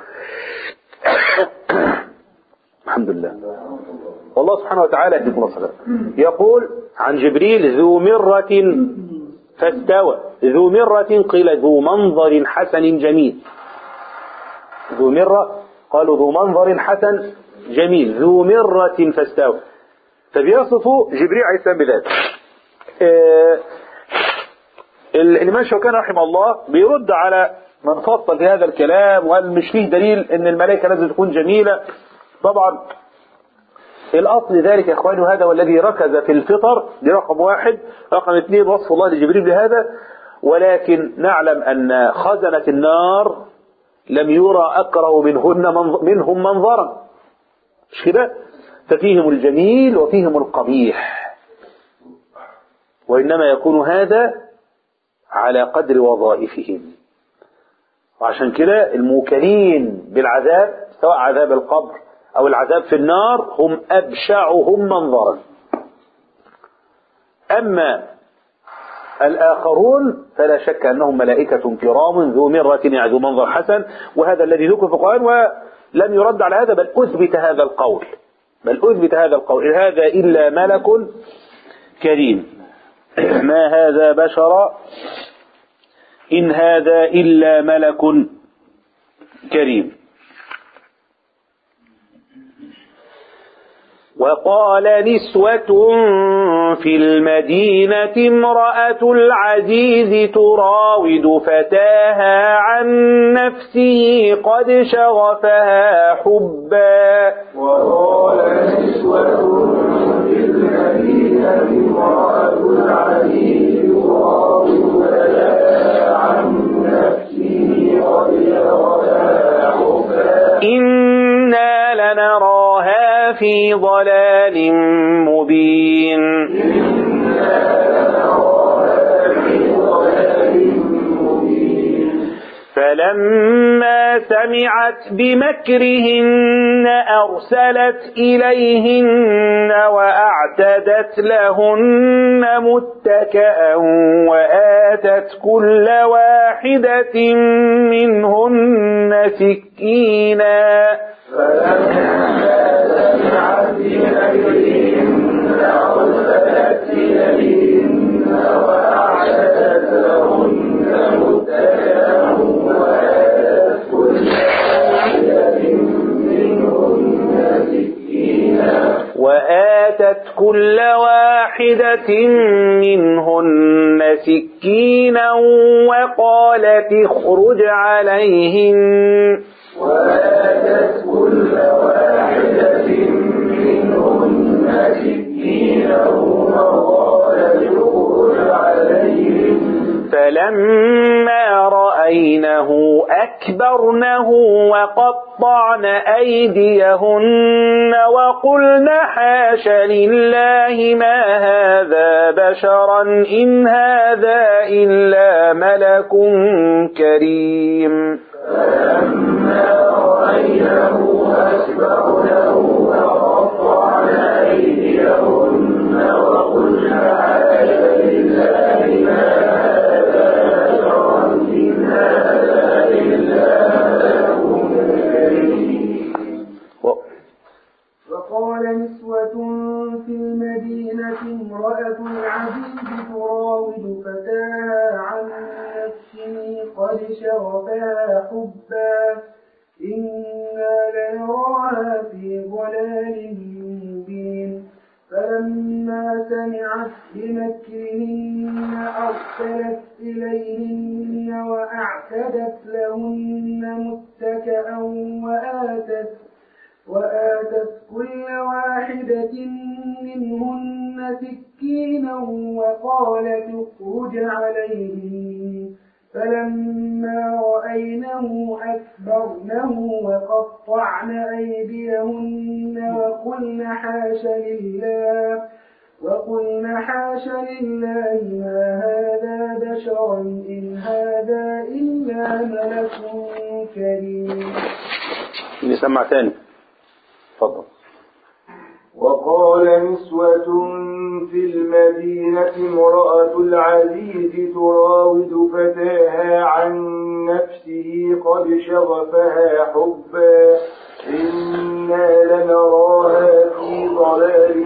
الحمد لله والله سبحانه وتعالى يهديكم الصلاة يقول عن جبريل ذو مرة فاستوى ذو مرة قيل ذو منظر حسن جميل ذو مرة قالوا ذو منظر حسن جميل ذو مرة فاستوى فبيصف جبريل عليه السلام بذاته آه، الإمام الشوكاني رحمه الله بيرد على من فصل في هذا الكلام وقال مش فيه دليل ان الملائكة لازم تكون جميلة طبعا الأصل ذلك يا إخواني وهذا والذي ركز في الفطر دي رقم واحد رقم اثنين وصف الله لجبريل بهذا ولكن نعلم أن خزنة النار لم يرى أكره منهن منظ... منهم منظرا مش كده ففيهم الجميل وفيهم القبيح وإنما يكون هذا على قدر وظائفهم وعشان كده الموكلين بالعذاب سواء عذاب القبر أو العذاب في النار هم أبشعهم منظرا أما الآخرون فلا شك أنهم ملائكة كرام ذو مرة يعني ذو منظر حسن وهذا الذي ذكر في القرآن ولم يرد على هذا بل أثبت هذا القول بل أثبت هذا القول إن هذا إلا ملك كريم ما هذا بشر إن هذا إلا ملك كريم وقال نسوة في المدينة امرأة العزيز تراود فتاها عن نفسه قد شغفها حبا وقال نسوة في المدينة امرأة العزيز تراود فتاها عن نفسه قد شغفها حبا إنا لنراها في ضلال مبين فلما سمعت بمكرهن أرسلت إليهن وأعتدت لهن متكأ وآتت كل واحدة منهن سكينا وآتت كل واحدة منهن سكينا وقالت اخرج عليهن وآتت كل واحدة منهن سكينا وقالت اخرج عليهم فلما رأينه أكبرنه وقطعن أيديهن وقلن حاش لله ما هذا بشرا إن هذا إلا ملك كريم فلما رأينه أكبرنه وقطعن أيديهن وقلن حاش لله ما هذا بشرا إن هذا إلا ملك كريم وقال نسوة في المدينة امرأة العزيز تراود فتاها عن نفسه قد شغفها حبا إنا لنراها في ضلال مبين فلما سمعت بمكرهن أرسلت إليهن وأعتدت لهن متكأ وآتت وآتت كل واحدة منهن سكينا وقالت اخرج عليهم فلما رأينه أكبرنه وقطعن أيديهن وقلن حاش لله وقلن حاش لله ما هذا بشرا إن هذا إلا ملك كريم نسمع تاني اتفضل وقال نسوة في المدينة امرأة العزيز تراود فتاها عن نفسه قد شغفها حبا إنا لنراها في ضلال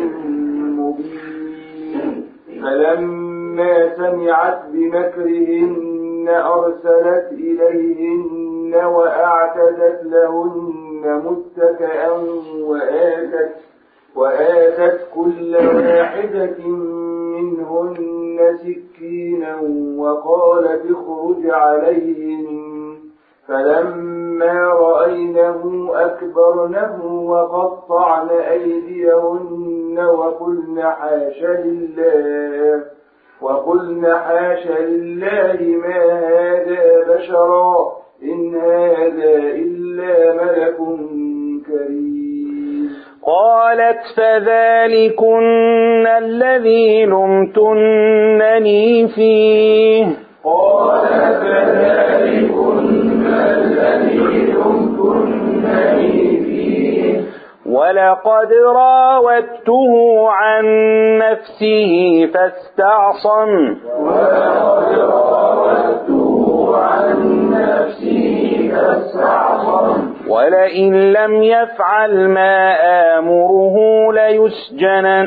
مبين فلما سمعت بمكرهن أرسلت إليهن وأعتدت لهن متكئا وآتت وآتت كل واحدة منهن سكينا وقالت اخرج عليهم فلما رأينه أكبرنه وقطعن أيديهن وقلن حاش لله وقلن حاش لله ما هذا بشرا إن هذا إلا ملك كريم قالت فذلكن الذي لمتنني فيه قال فذلكن الذي لمتنني فيه ولقد راودته عن نفسه فاستعصم ولقد راودته عن نفسه فاستعصم ولئن لم يفعل ما آمره ليسجنن,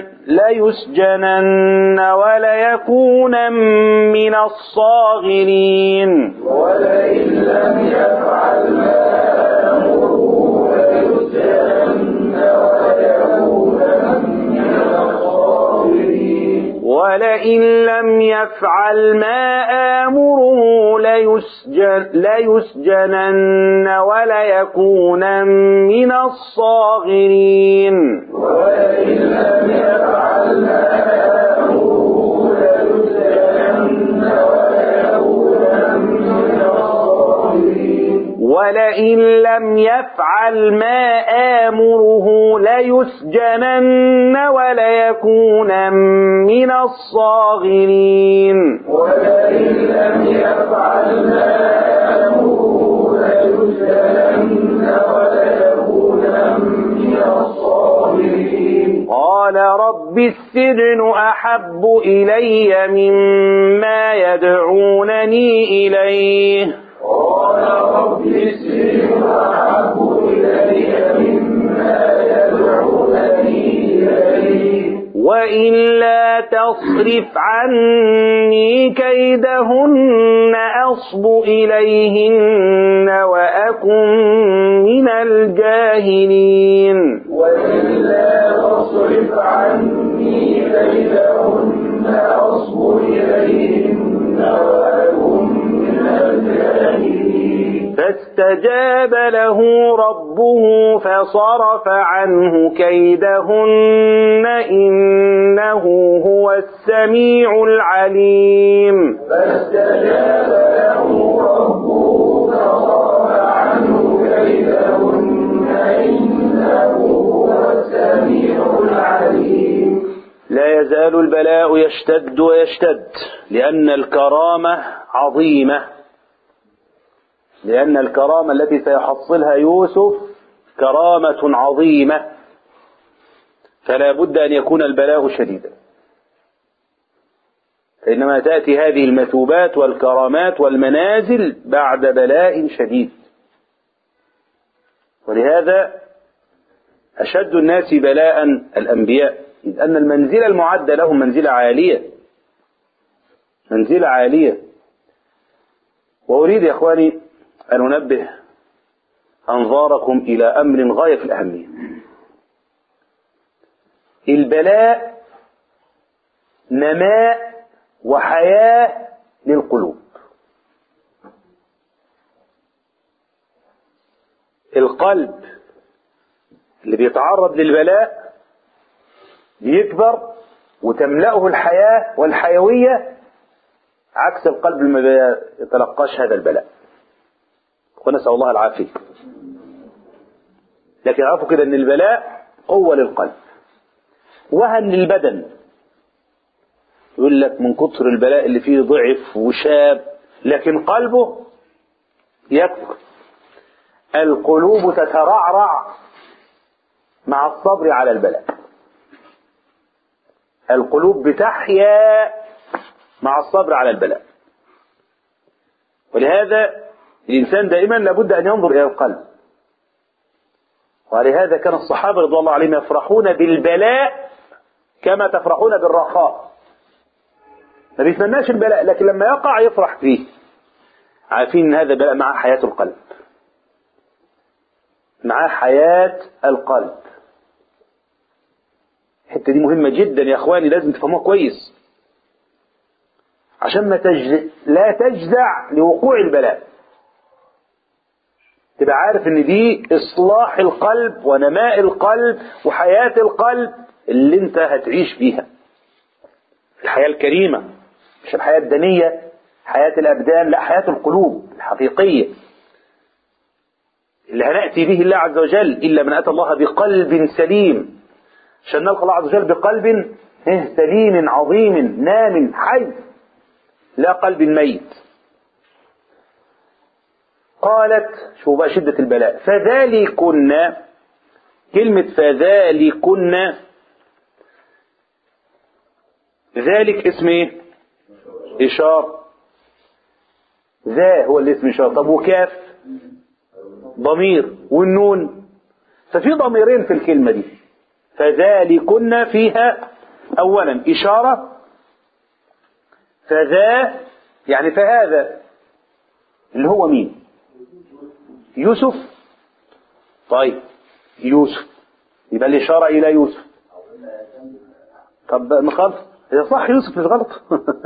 ليسجنن وليكون من الصاغرين ولئن لم يفعل ما آمره ليسجنن وليكون من الصاغرين ولئن لم يفعل ما آمره ليسجن ليسجنن وليكون من الصاغرين ولئن لم يفعل ما آمره ليسجنن وليكون من الصاغرين ولئن لم يفعل ما آمره ليسجنن وليكون من الصاغرين ولئن لم يفعل ما آمره ليسجنن وليكون من الصاغرين قال رب السجن أحب إلي مما يدعونني إليه قال رب السجن أحب إلي مما يدعونني إليه وإلا تصرف عني كيدهن أصب إليهن وأكن من الجاهلين وإلا تصرف عني كيدهن أصب إليهن وأكن من الجاهلين فاستجاب له ربه فصرف عنه كيدهن إنه هو السميع العليم فاستجاب له ربه فصرف عنه كيدهن إنه هو السميع العليم لا يزال البلاء يشتد ويشتد لأن الكرامة عظيمة لأن الكرامة التي سيحصلها يوسف كرامة عظيمة فلا بد أن يكون البلاء شديدا فإنما تأتي هذه المثوبات والكرامات والمنازل بعد بلاء شديد ولهذا أشد الناس بلاء الأنبياء إذ أن المنزلة المعدة لهم منزلة عالية منزلة عالية وأريد يا إخواني أن أنبه أنظاركم إلى أمر غاية في الأهمية البلاء نماء وحياة للقلوب القلب اللي بيتعرض للبلاء بيكبر وتملأه الحياة والحيوية عكس القلب اللي ما يتلقاش هذا البلاء ونسأل الله العافية لكن عرفوا كده ان البلاء قوة للقلب وهن للبدن يقول لك من كتر البلاء اللي فيه ضعف وشاب لكن قلبه يكفر القلوب تترعرع مع الصبر على البلاء القلوب بتحيا مع الصبر على البلاء ولهذا الإنسان دائما لابد أن ينظر إلى القلب ولهذا كان الصحابة رضي الله عليهم يفرحون بالبلاء كما تفرحون بالرخاء ما بيتمناش البلاء لكن لما يقع يفرح فيه عارفين ان هذا بلاء مع حياة القلب مع حياة القلب الحتة دي مهمة جدا يا اخواني لازم تفهموها كويس عشان ما تجز... لا تجزع لوقوع البلاء تبقى عارف ان دي اصلاح القلب ونماء القلب وحياة القلب اللي انت هتعيش فيها الحياة الكريمة مش الحياة الدنية حياة الأبدان لا حياة القلوب الحقيقية اللي هنأتي به الله عز وجل إلا من أتى الله بقلب سليم عشان نلقى الله عز وجل بقلب سليم عظيم نام حي لا قلب ميت قالت شو بقى شدة البلاء فذلكن كلمة فذلكن ذلك اسم ايه إشارة ذا هو اللي اسم إشارة طب وكاف ضمير والنون ففي ضميرين في الكلمة دي فذلكن فيها أولا إشارة فذا يعني فهذا اللي هو مين يوسف طيب يوسف يبقى الإشارة إلى يوسف طب نخلص هي صح يوسف مش غلط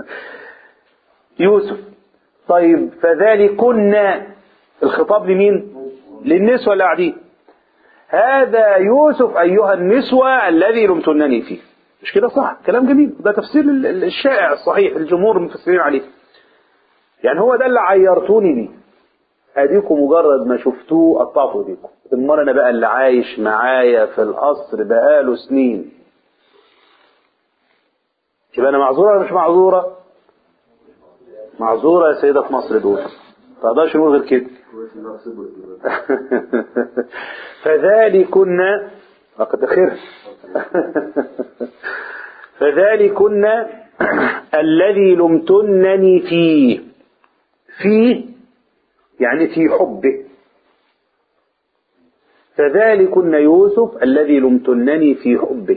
يوسف طيب فذلكن الخطاب لمين للنسوة اللي قاعدين هذا يوسف أيها النسوة الذي لمتنني فيه مش كده صح كلام جميل ده تفسير الشائع الصحيح الجمهور المفسرين عليه يعني هو ده اللي عيرتوني بيه اديكم مجرد ما شفتوه قطعتوا ايديكم امال انا بقى اللي عايش معايا في القصر بقاله سنين يبقى انا معذوره ولا مش معذوره معذوره يا سيده مصر دول ما تقدرش نقول غير كده فذلكن لقد خير فذلكن الذي لمتنني فيه فيه يعني في حبه فذلكن يوسف الذي لمتنني في حبه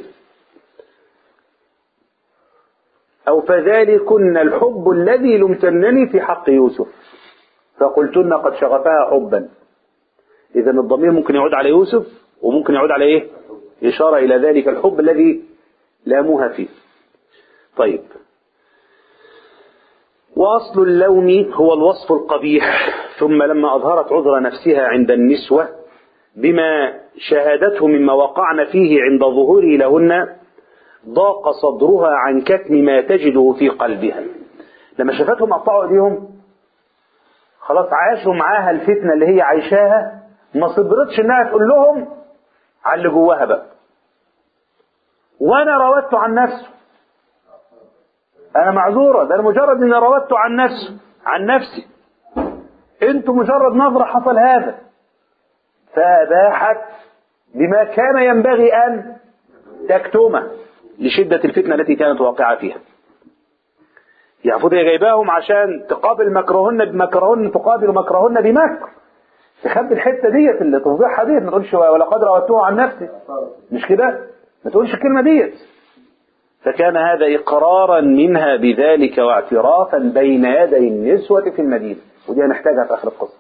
أو فذلكن الحب الذي لمتنني في حق يوسف فقلتن قد شغفها حبا إذا الضمير ممكن يعود على يوسف وممكن يعود على إيه إشارة إلى ذلك الحب الذي لاموها فيه طيب وأصل اللوم هو الوصف القبيح ثم لما أظهرت عذر نفسها عند النسوة بما شاهدته مما وقعن فيه عند ظهوره لهن ضاق صدرها عن كتم ما تجده في قلبها لما شافتهم قطعوا ايديهم خلاص عاشوا معاها الفتنة اللي هي عايشاها ما صبرتش انها تقول لهم على اللي جواها بقى وانا راودته عن نفسه انا معذورة ده انا مجرد اني راودته عن نفسه عن نفسي انتوا مجرد نظرة حصل هذا فاباحت بما كان ينبغي ان تكتمه لشدة الفتنة التي كانت واقعة فيها يعفوض هي جايباهم عشان تقابل مكرهن بمكرهن تقابل مكرهن بمكر تخبي الحتة ديت اللي تفضحها ديت ما تقولش ولقد راودتها عن نفسي مش كده ما تقولش الكلمة ديت فكان هذا إقرارا منها بذلك واعترافا بين يدي النسوة في المدينة ودي هنحتاجها في آخر القصة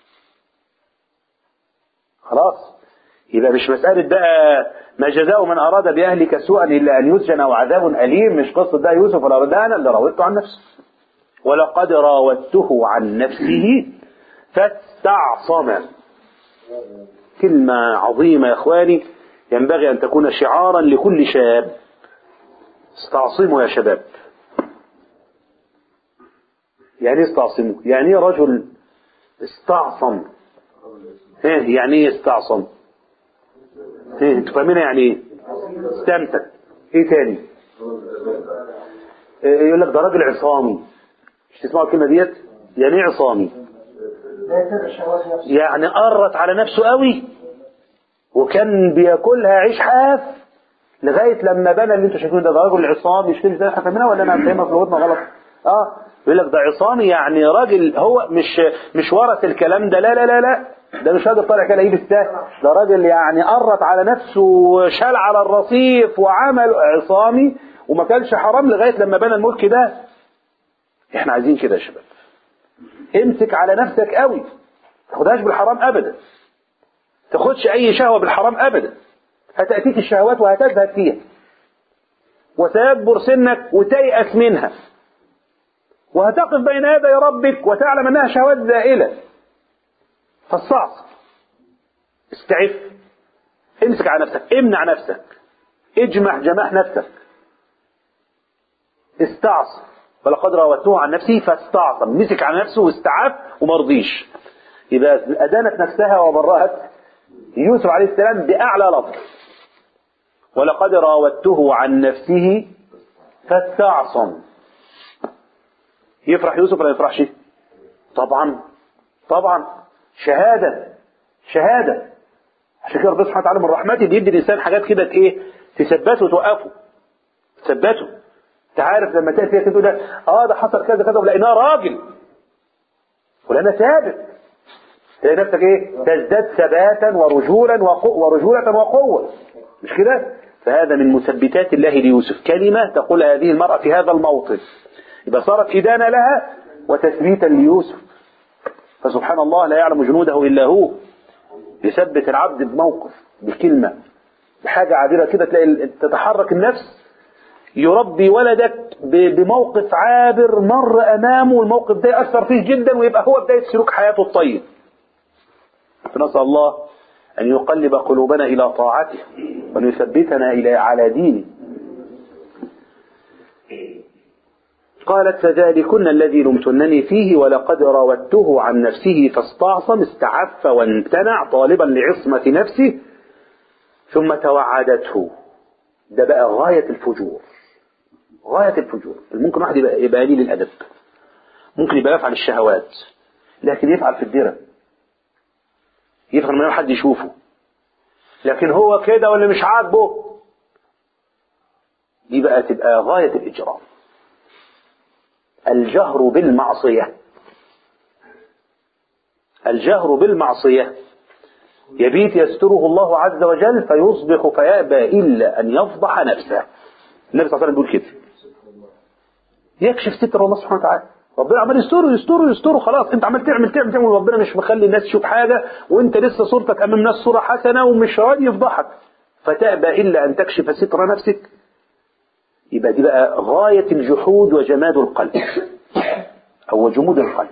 خلاص يبقى مش مسألة بقى ما جزاء من أراد بأهلك سوءا إلا أن يسجن أو عذاب أليم مش قصة ده يوسف ولا ده أنا اللي راودته عن نفسه ولقد راودته عن نفسه فاستعصم كلمة عظيمة يا إخواني ينبغي أن تكون شعارا لكل شاب استعصموا يا شباب يعني ايه استعصموا يعني ايه رجل استعصم ايه يعني ايه استعصم ايه انتوا فاهمين يعني ايه استمسك ايه تاني إيه يقول لك ده راجل عصامي مش تسمعوا الكلمه ديت يعني ايه عصامي يعني قرت على نفسه قوي وكان بياكلها عيش حاف لغايه لما بنى اللي انتوا شايفينه ده ده راجل عصامي مش كده احنا فاهمينها ولا انا فاهمها في لغتنا غلط اه يقول لك ده عصامي يعني راجل هو مش مش ورث الكلام ده لا لا لا لا ده مش راجل طالع كده يجيب السهل ده راجل يعني قرت على نفسه وشال على الرصيف وعمل عصامي وما كانش حرام لغايه لما بنى الملك ده احنا عايزين كده يا شباب امسك على نفسك قوي ما تاخدهاش بالحرام ابدا تاخدش اي شهوه بالحرام ابدا هتاتيك الشهوات وهتزهد فيها وسيكبر سنك وتيأس منها وهتقف بين يدي ربك وتعلم انها شهوات زائله فاستعصم استعف امسك على نفسك امنع نفسك اجمح جماح نفسك استعصم ولقد راودته عن نفسه فاستعصم مسك على نفسه واستعف وما رضيش يبقى أدانت نفسها وبرأت يوسف عليه السلام بأعلى لفظ ولقد راودته عن نفسه فاستعصم يفرح يوسف ولا يفرحش طبعا طبعا شهادة شهادة عشان كده ربنا سبحانه وتعالى من رحمته بيدي الإنسان حاجات كده إيه تثبته وتوقفه تثبته انت عارف لما تأتي كده تقول ده اه ده حصل كذا كذا ولقيناه راجل ولقيناه ثابت تلاقي نفسك ايه تزداد ثباتا ورجولا وقو ورجولة وقوة مش كده فهذا من مثبتات الله ليوسف كلمة تقول هذه المرأة في هذا الموطن يبقى صارت إدانة لها وتثبيتا ليوسف فسبحان الله لا يعلم جنوده إلا هو يثبت العبد بموقف بكلمة بحاجة عابرة كده تلاقي تتحرك النفس يربي ولدك ب- بموقف عابر مر أمامه والموقف ده يأثر فيه جدا ويبقى هو بداية سلوك حياته الطيب فنسأل الله أن يقلب قلوبنا إلى طاعته وأن يثبتنا إلى على دينه قالت فذلكن الذي لمتنني فيه ولقد راودته عن نفسه فاستعصم استعف وامتنع طالبا لعصمة نفسه ثم توعدته ده بقى غاية الفجور غاية الفجور ممكن واحد يبقى, يبقى قليل الأدب ممكن يبقى يفعل الشهوات لكن يفعل في الدرة يفعل من غير حد يشوفه لكن هو كده واللي مش عاجبه دي بقى تبقى غاية الإجرام الجهر بالمعصية الجهر بالمعصية يبيت يستره الله عز وجل فيصبح فيأبى إلا أن يفضح نفسه النبي صلى الله عليه وسلم بيقول كده يكشف ستر الله سبحانه وتعالى ربنا عمال يستره يستره يستره خلاص انت عمال تعمل تعمل تعمل ربنا مش مخلي الناس تشوف حاجة وانت لسه صورتك امام الناس صورة حسنة ومش راضي يفضحك فتأبى إلا أن تكشف ستر نفسك يبقى دي بقى غاية الجحود وجماد القلب أو جمود القلب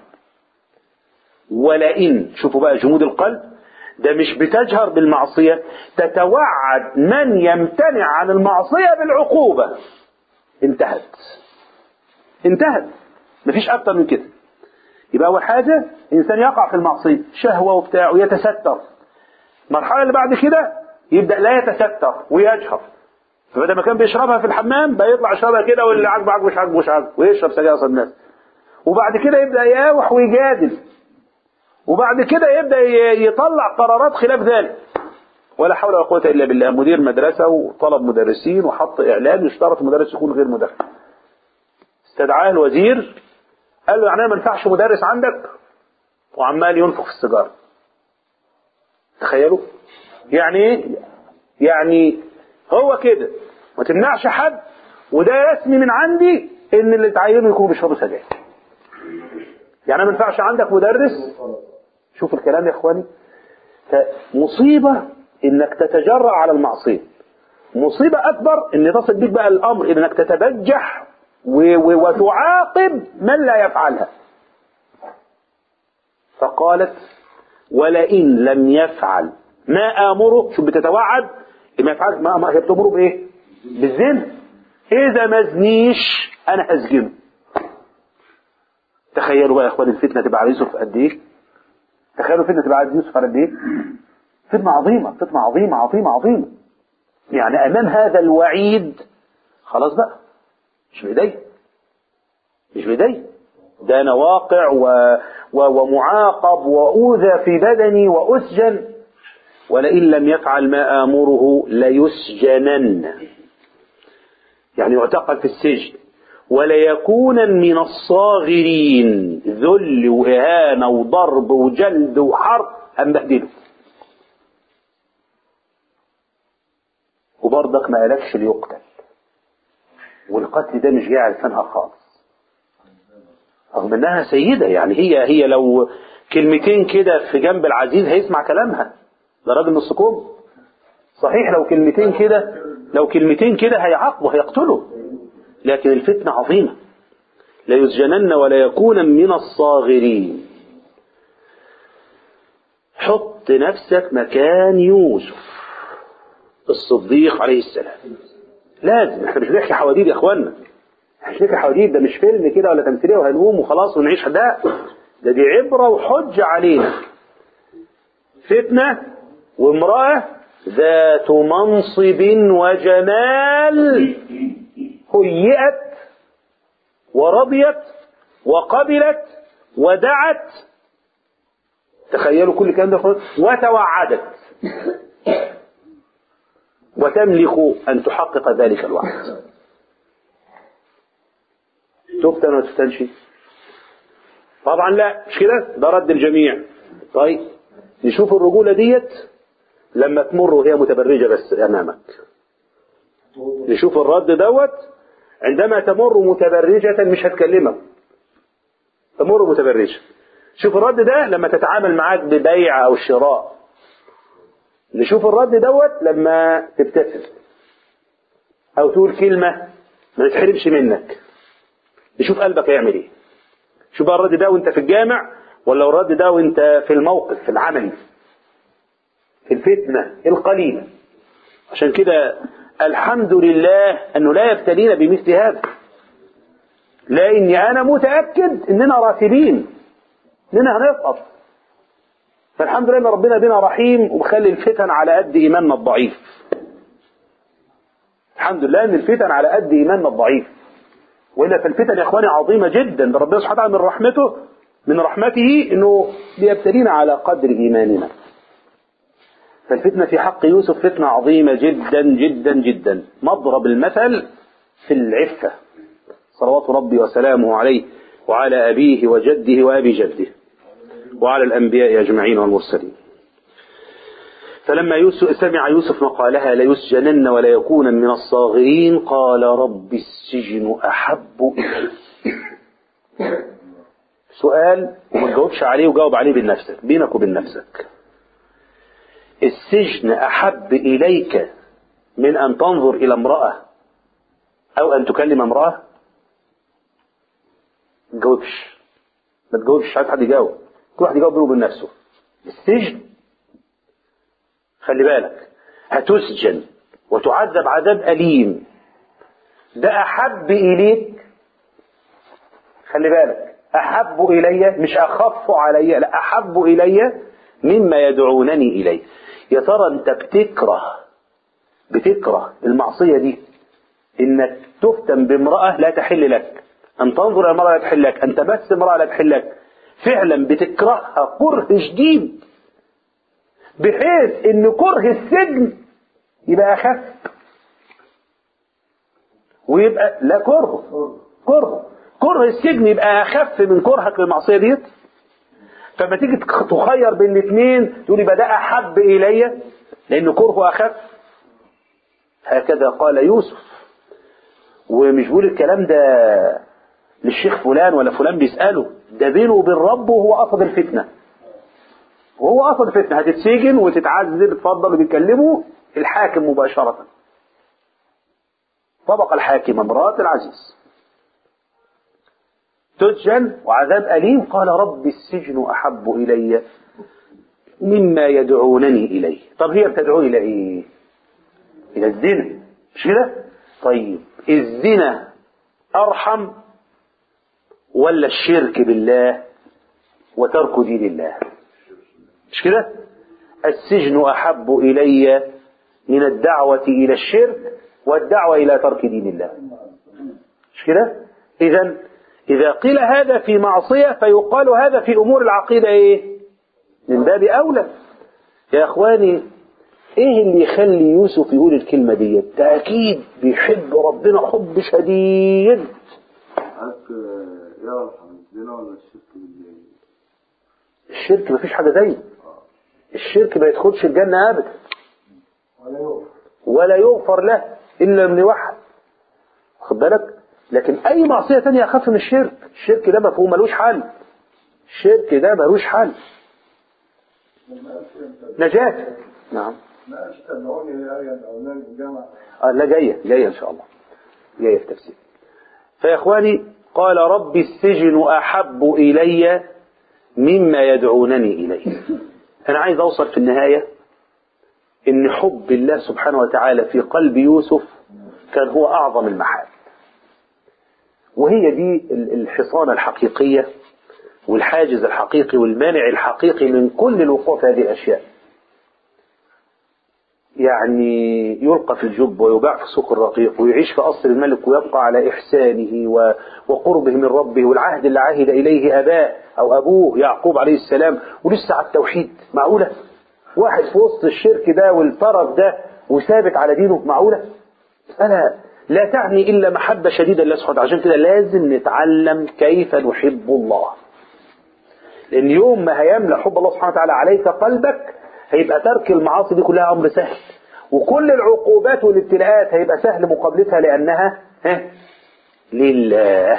ولئن شوفوا بقى جمود القلب ده مش بتجهر بالمعصية تتوعد من يمتنع عن المعصية بالعقوبة انتهت انتهت مفيش أكتر من كده يبقى أول حاجة إنسان يقع في المعصية شهوة وبتاع ويتستر المرحلة اللي بعد كده يبدأ لا يتستر ويجهر فبدل ما كان بيشربها في الحمام بقى يطلع يشربها كده واللي عاجبه عاجبه مش عاجبه مش عاجبه ويشرب سجاير قصاد الناس وبعد كده يبدأ ياوح ويجادل وبعد كده يبدأ ي- يطلع قرارات خلاف ذلك ولا حول ولا قوة إلا بالله مدير مدرسة وطلب مدرسين وحط إعلان يشترط المدرس يكون غير مدرس استدعاه الوزير قال له يعني أنا ما ينفعش مدرس عندك وعمال ينفخ في السيجارة تخيلوا يعني ايه يعني هو كده ما تمنعش حد وده رسمي من عندي ان اللي تعينه يكونوا بيشربوا سجاير يعني ما ينفعش عندك مدرس شوف الكلام يا اخواني فمصيبة انك تتجرأ على المعصية مصيبة اكبر ان تصل بيك بقى الامر انك تتبجح و- و- وتعاقب من لا يفعلها فقالت ولئن لم يفعل ما آمره شو بتتوعد ما يفعل ما, ما هي بتأمره بإيه؟ بالزنا إذا ما زنيش أنا هسجنه تخيلوا بقى يا إخوان الفتنة تبقى على يوسف قد إيه؟ تخيلوا الفتنة تبقى على يوسف قد إيه؟ فتنة عظيمة فتنة عظيمة عظيمة عظيمة يعني أمام هذا الوعيد خلاص بقى مش بإيدي مش بإيدي ده أنا واقع و... و... ومعاقب وأوذى في بدني وأسجن ولئن لم يفعل ما آمره ليسجنن يعني يعتقل في السجن وليكون من الصاغرين ذل وإهانة وضرب وجلد وحرب هنبهدله وبرضك ما قالكش ليقتل والقتل ده مش جاي على لسانها خالص رغم انها سيده يعني هي هي لو كلمتين كده في جنب العزيز هيسمع كلامها ده راجل نص كوم صحيح لو كلمتين كده لو كلمتين كده هيعاقبه هيقتله لكن الفتنه عظيمه لا يسجنن ولا يكون من الصاغرين حط نفسك مكان يوسف الصديق عليه السلام لازم احنا مش بنحكي حواديت يا اخوانا احنا مش بنحكي حواديت ده مش فيلم كده ولا تمثيليه وهنقوم وخلاص ونعيش ده ده دي عبره وحجه علينا فتنه وامراه ذات منصب وجمال هيئت ورضيت وقبلت ودعت تخيلوا كل الكلام ده وتوعدت وتملك أن تحقق ذلك الوعد تفتن ولا تفتنش طبعا لا مش كده ده رد الجميع طيب نشوف الرجولة ديت لما تمر وهي متبرجة بس أمامك نشوف الرد دوت عندما تمر متبرجة مش هتكلمك تمر متبرجة شوف الرد ده لما تتعامل معاك ببيع أو شراء نشوف الرد دوت لما تبتسم او تقول كلمة ما تتحرمش منك نشوف قلبك هيعمل ايه شوف بقى الرد ده وانت في الجامع ولا الرد ده وانت في الموقف في العمل في الفتنة القليلة عشان كده الحمد لله انه لا يبتلينا بمثل هذا لاني انا متأكد اننا راتبين اننا هنسقط فالحمد لله ان ربنا بنا رحيم ومخلي الفتن على قد ايماننا الضعيف الحمد لله ان الفتن على قد ايماننا الضعيف والا فالفتن يا اخواني عظيمه جدا ده ربنا سبحانه وتعالى من رحمته من رحمته انه بيبتلينا على قدر ايماننا فالفتنه في حق يوسف فتنه عظيمه جدا جدا جدا مضرب المثل في العفه صلوات ربي وسلامه عليه وعلى ابيه وجده وابي جده وعلى الأنبياء أجمعين والمرسلين فلما يوسف سمع يوسف مقالها ليسجنن ولا يكون من الصاغرين قال رب السجن أحب إلي سؤال وما تجاوبش عليه وجاوب عليه بنفسك بينك وبين نفسك السجن أحب إليك من أن تنظر إلى امرأة أو أن تكلم امرأة ما تجاوبش ما تجاوبش مش عايز حد يجاوب كل واحد يجاوب بينه وبين نفسه السجن خلي بالك هتسجن وتعذب عذاب أليم ده أحب إليك خلي بالك أحب إلي مش أخف علي لا أحب إلي مما يدعونني إليه يا ترى أنت بتكره بتكره المعصية دي إنك تفتن بامرأة لا تحل لك أن تنظر إلى امرأة لا تحل لك أن تمس امرأة لا تحل لك فعلا بتكرهها كره شديد بحيث ان كره السجن يبقى اخف ويبقى لا كره كره كره السجن يبقى اخف من كرهك للمعصيه ديت فلما تيجي تخير بين الاثنين تقول يبقى ده احب الي لان كرهه اخف هكذا قال يوسف ومش بيقول الكلام ده للشيخ فلان ولا فلان بيسأله ده بينه وبين ربه وهو قصد الفتنة وهو قصد الفتنة هتتسجن وتتعذب اتفضل وبيكلمه الحاكم مباشرة طبق الحاكم امرأة العزيز تسجن وعذاب أليم قال رب السجن أحب إلي مما يدعونني إليه طب هي بتدعو إلى إيه إلى الزنا مش كده؟ طيب الزنا أرحم ولا الشرك بالله وترك دين الله مش كده السجن أحب إلي من الدعوة إلى الشرك والدعوة إلى ترك دين الله مش كده إذا إذا قيل هذا في معصية فيقال هذا في أمور العقيدة إيه من باب أولى يا إخواني إيه اللي يخلي يوسف يقول الكلمة دي ده أكيد بيحب ربنا حب شديد عارف يرحم الزنا ولا الشرك بالله الشرك مفيش حاجة زيه الشرك ما يدخلش الجنة أبدا ولا يوفى ولا يغفر له إلا من يوحد خد بالك لكن أي معصية تانية أخف من الشرك الشرك ده مفهوم ملوش حل الشرك ده ملوش حل نجاة نعم ما استدعوني لا يدعونني الجامعة آه لا جاية جاية إن شاء الله جاية في تفسير فيا إخواني قال رب السجن أحب إلي مما يدعونني إليه أنا عايز أوصل في النهاية إن حب الله سبحانه وتعالى في قلب يوسف كان هو أعظم المحال وهي دي ال- الحصانة الحقيقية والحاجز الحقيقي والمانع الحقيقي من كل الوقوع في هذه الأشياء يعني يلقى في الجب ويباع في سوق الرقيق ويعيش في قصر الملك ويبقى على إحسانه و- وقربه من ربه والعهد اللي عهد إليه أباه أو أبوه يعقوب عليه السلام ولسه على التوحيد معقولة واحد في وسط الشرك ده والطرف ده وثابت على دينه معقولة أنا لا تعني إلا محبة شديدة لله سبحانه وتعالى عشان كده لازم نتعلم كيف نحب الله لأن يوم ما هيملأ حب الله سبحانه وتعالى عليك قلبك هيبقى ترك المعاصي دي كلها أمر سهل وكل العقوبات والابتلاءات هيبقى سهل مقابلتها لأنها ها لله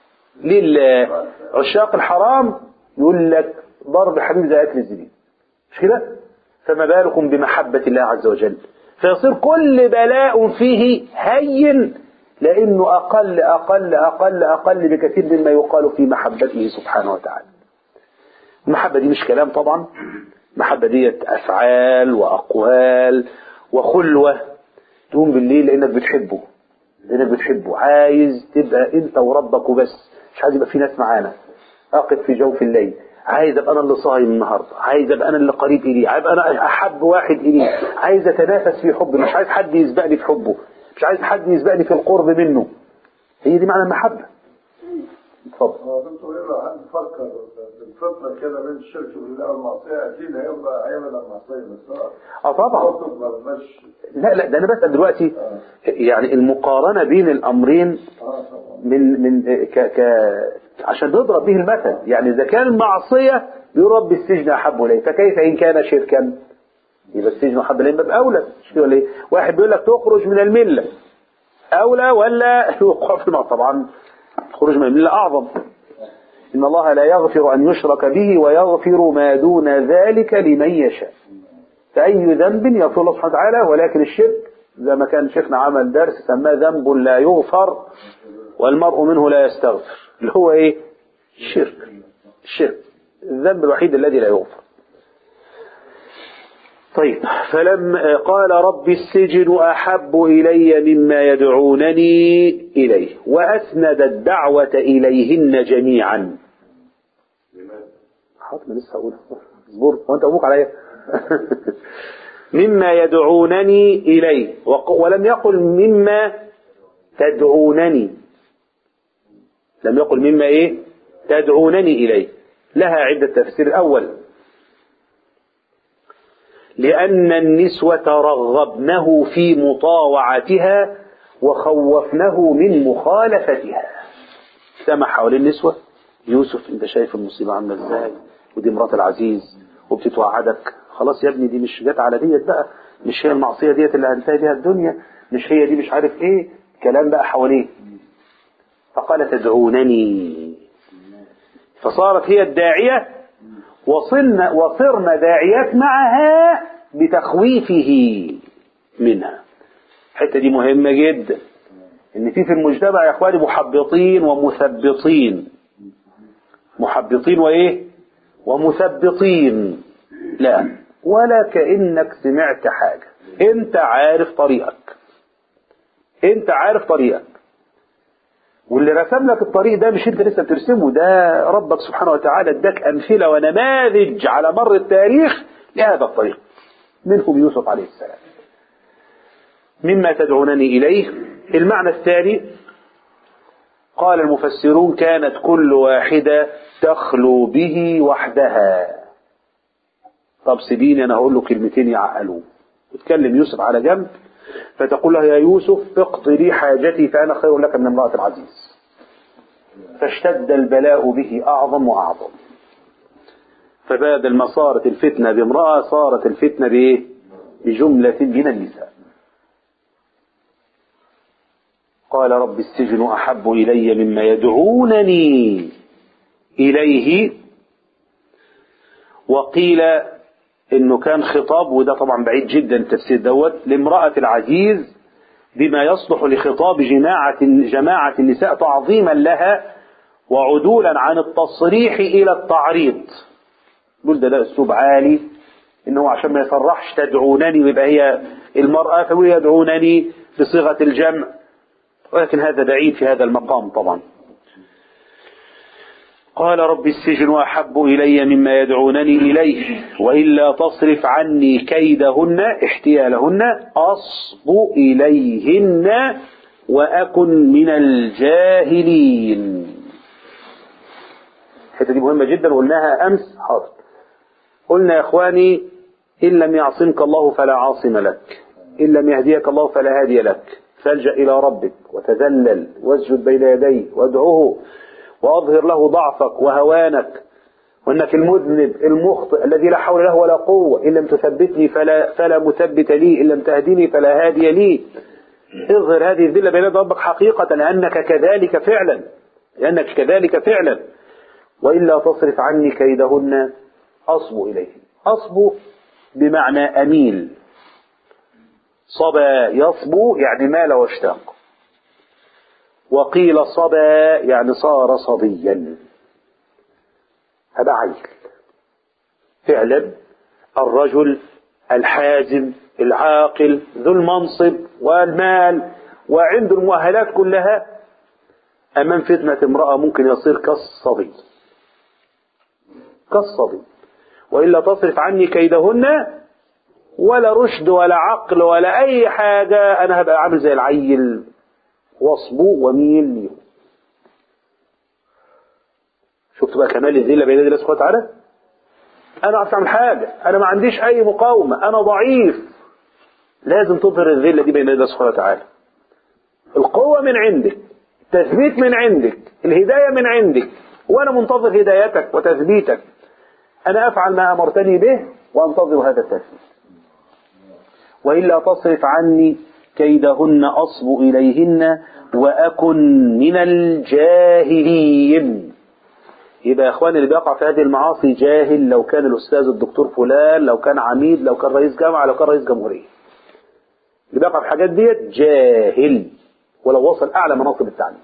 لله عشاق الحرام يقول لك ضرب حبيب زي أكل الزبيب مش كده فما بالكم بمحبة الله عز وجل فيصير كل بلاء فيه هين لأنه أقل أقل أقل أقل بكثير مما يقال في محبته سبحانه وتعالى المحبة دي مش كلام طبعا المحبة دي أفعال وأقوال وخلوة تقوم بالليل لأنك بتحبه لأنك بتحبه عايز تبقى أنت وربك وبس مش عايز يبقى في ناس معانا أقف في جوف الليل عايز ابقى انا اللي صايم النهارده عايز ابقى انا اللي قريب اليه عايز ابقى انا احب واحد اليه عايز اتنافس في حبه مش عايز حد يسبقني في حبه مش عايز حد يسبقني في القرب منه هي دي معنى المحبه اتفضل هو دكتور يبقى حد فكر بالفطرة كده بين الشرك بالله والمعصية أكيد هيبقى هيعمل المعصية بس هو اه طبعا برضه ما بقاش لا لا ده انا بسال دلوقتي يعني المقارنه بين الامرين اه طبعا من من ك ك عشان نضرب به المثل يعني اذا كان معصيه يقول رب السجن احب اليه فكيف ان كان شركا يبقى السجن احب اليه باب اولى مش كده ولا ايه واحد بيقول لك تخرج من المله اولى ولا الوقوع في المعصيه طبعا الخروج من المله اعظم ان الله لا يغفر ان يشرك به ويغفر ما دون ذلك لمن يشاء فأي ذنب يغفر الله سبحانه وتعالى ولكن الشرك زي ما كان شيخنا عمل درس سماه ذنب لا يغفر والمرء منه لا يستغفر اللي هو ايه الشرك الشرك الذنب الوحيد الذي لا يغفر طيب فلما قال رب السجن أحب إلي مما يدعونني إليه وأسند الدعوة إليهن جميعا حاضر أنا لسه هقول اصبر وانت ابوك عليا مما يدعونني اليه وق- ولم يقل مما تدعونني لم يقل مما ايه تدعونني اليه لها عدة تفسير الاول لأن النسوة رغبنه في مطاوعتها وخوفنه من مخالفتها سمع حوالين النسوة يوسف انت شايف المصيبة عاملة ازاي ودي مرات العزيز وبتتوعدك خلاص يا ابني دي مش جت على ديت بقى مش هي المعصية ديت اللي هنتهي بيها الدنيا مش هي دي مش عارف ايه كلام بقى حواليه فقال تدعونني فصارت هي الداعية وصلنا وصرنا داعيات معها بتخويفه منها الحتة دي مهمة جدا ان في في المجتمع يا اخواني محبطين ومثبطين محبطين وايه ومثبطين لا ولا كأنك سمعت حاجة انت عارف طريقك انت عارف طريقك واللي رسم لك الطريق ده مش انت لسه بترسمه ده ربك سبحانه وتعالى اداك امثله ونماذج على مر التاريخ لهذا الطريق منهم يوسف عليه السلام مما تدعونني اليه المعنى الثاني قال المفسرون كانت كل واحده تخلو به وحدها طب سيبيني انا اقول له كلمتين يعقلوه وتكلم يوسف على جنب فتقول له يا يوسف اقض لي حاجتي فانا خير لك من امراه العزيز فاشتد البلاء به اعظم واعظم فبدل ما صارت الفتنه بامراه صارت الفتنه بايه؟ بجمله من النساء قال رب السجن احب الي مما يدعونني اليه وقيل انه كان خطاب وده طبعا بعيد جدا التفسير دوت لامرأة العزيز بما يصلح لخطاب جماعة جماعة النساء تعظيما لها وعدولا عن التصريح الى التعريض يقول ده ده اسلوب عالي انه عشان ما يصرحش تدعونني ويبقى هي المرأة فهو يدعونني بصيغة الجمع ولكن هذا بعيد في هذا المقام طبعا قال رب السجن أحب إلي مما يدعونني إليه وإلا تصرف عني كيدهن احتيالهن أصب إليهن وأكن من الجاهلين الحته دي مهمة جدا وقلناها أمس حاضر قلنا يا إخواني إن لم يعصمك الله فلا عاصم لك إن لم يهديك الله فلا هادي لك فالجأ إلى ربك وتذلل واسجد بين يديه وادعوه وأظهر له ضعفك وهوانك وأنك المذنب المخطئ الذي لا حول له ولا قوة إن لم تثبتني فلا, فلا مثبت لي إن لم تهدني فلا هادي لي اظهر هذه الذلة بين يدي ربك حقيقة لأنك كذلك فعلا لأنك كذلك فعلا وإلا تصرف عني كيدهن أصب إليهن أصب بمعنى أميل صبا يصبو يعني مال واشتاق وقيل صبا يعني صار صبيا هذا عيل فعلا الرجل الحازم العاقل ذو المنصب والمال وعنده المؤهلات كلها أمام فتنة امرأة ممكن يصير كالصبي كالصبي وإلا تصرف عني كيدهن ولا رشد ولا عقل ولا أي حاجة أنا هبقى عامل زي العيل واصبو وميل ليهم شفت بقى كمال الذله بين يدي الله سبحانه وتعالى انا اعرف اعمل حاجه انا ما عنديش اي مقاومه انا ضعيف لازم تظهر الذله دي بين يدي الله سبحانه وتعالى القوه من عندك التثبيت من عندك الهدايه من عندك وانا منتظر هدايتك وتثبيتك انا افعل ما امرتني به وانتظر هذا التثبيت والا تصرف عني كيدهن أصب إليهن وأكن من الجاهلين يبقى يا اخواني اللي بيقع في هذه المعاصي جاهل لو كان الاستاذ الدكتور فلان لو كان عميد لو كان رئيس جامعه لو كان رئيس جمهوريه اللي بيقع في الحاجات ديت جاهل ولو وصل اعلى مناصب التعليم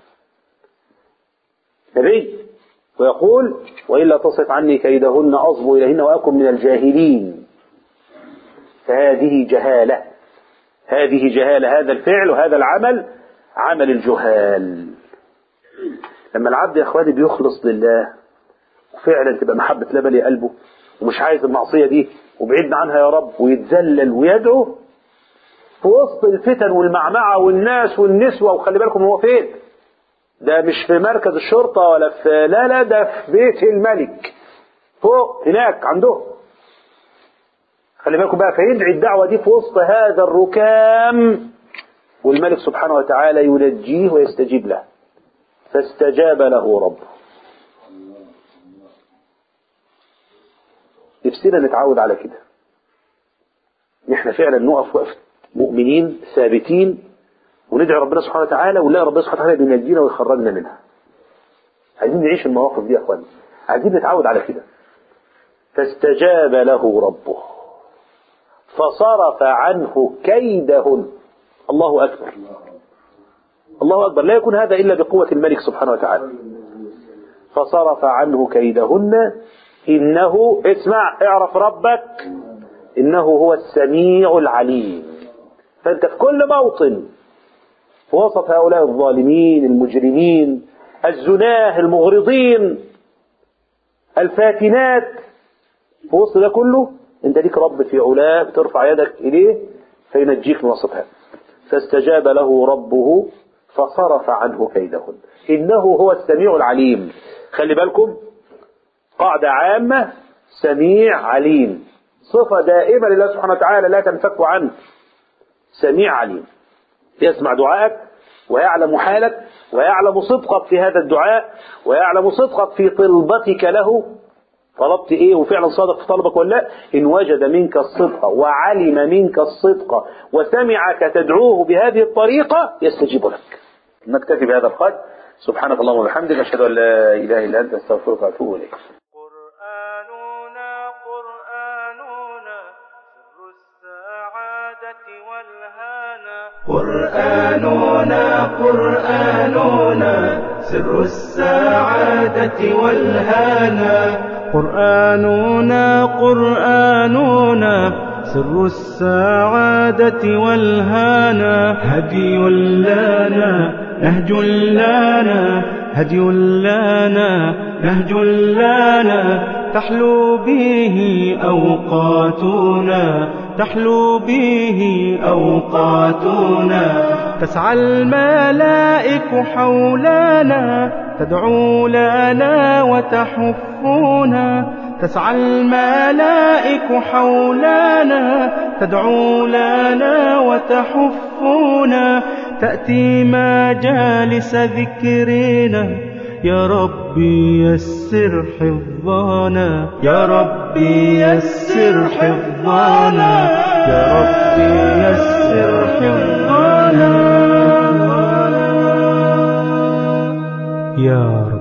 نبي ويقول والا تصف عني كيدهن اصب اليهن واكن من الجاهلين فهذه جهاله هذه جهاله هذا الفعل وهذا العمل عمل الجهال لما العبد يا اخواني بيخلص لله وفعلا تبقى محبة لبن قلبه ومش عايز المعصية دي وبعدنا عنها يا رب ويتذلل ويدعو في وسط الفتن والمعمعة والناس والنسوة وخلي بالكم هو فين ده مش في مركز الشرطة ولا في لا لا ده في بيت الملك فوق هناك عنده خلي بالكم بقى فيدعي الدعوة دي في وسط هذا الركام والملك سبحانه وتعالى ينجيه ويستجيب له فاستجاب له ربه نفسنا نتعود على كده احنا فعلا نقف وقف مؤمنين ثابتين وندعي ربنا سبحانه وتعالى ونلاقي ربنا سبحانه وتعالى بينجينا ويخرجنا منها عايزين نعيش المواقف دي يا اخواني عايزين نتعود على كده فاستجاب له ربه فصرف عنه كيدهن الله اكبر الله أكبر لا يكون هذا إلا بقوة الملك سبحانه وتعالى فصرف عنه كيدهن إنه اسمع اعرف ربك إنه هو السميع العليم فأنت في كل موطن في وسط هؤلاء الظالمين المجرمين الزناه المغرضين الفاتنات في وسط ده كله انت ليك رب في علاه بترفع يدك اليه فينجيك من وسطها فاستجاب له ربه فصرف عنه كيدهن انه هو السميع العليم خلي بالكم قاعدة عامة سميع عليم صفة دائمة لله سبحانه وتعالى لا تنفك عنه سميع عليم يسمع دعائك ويعلم حالك ويعلم صدقك في هذا الدعاء ويعلم صدقك في طلبتك له طلبت ايه وفعلا صادق في طلبك ولا لا ان وجد منك الصدق وعلم منك الصدق وسمعك تدعوه بهذه الطريقة يستجيب لك نكتفي بهذا القدر سبحانك اللهم وبحمدك اشهد ان لا اله الا انت استغفرك واتوب اليك قرآننا قرآننا سر السعادة والهانا قرآننا قرآننا سر السعادة والهانا قرآننا قرآننا سر السعادة والهانا هدي لنا نهج لنا هدي لنا نهج لنا تحلو به أوقاتنا تحلو به أوقاتنا تسعى الملائك حولنا تدعو لنا وتحفنا تسعى الملائك حولنا تدعو لنا وتحفنا تأتي مجالس ذكرنا يا ربي يسر حفظنا يا ربي يسر حفظنا يا ربي يسر حفظنا يا رب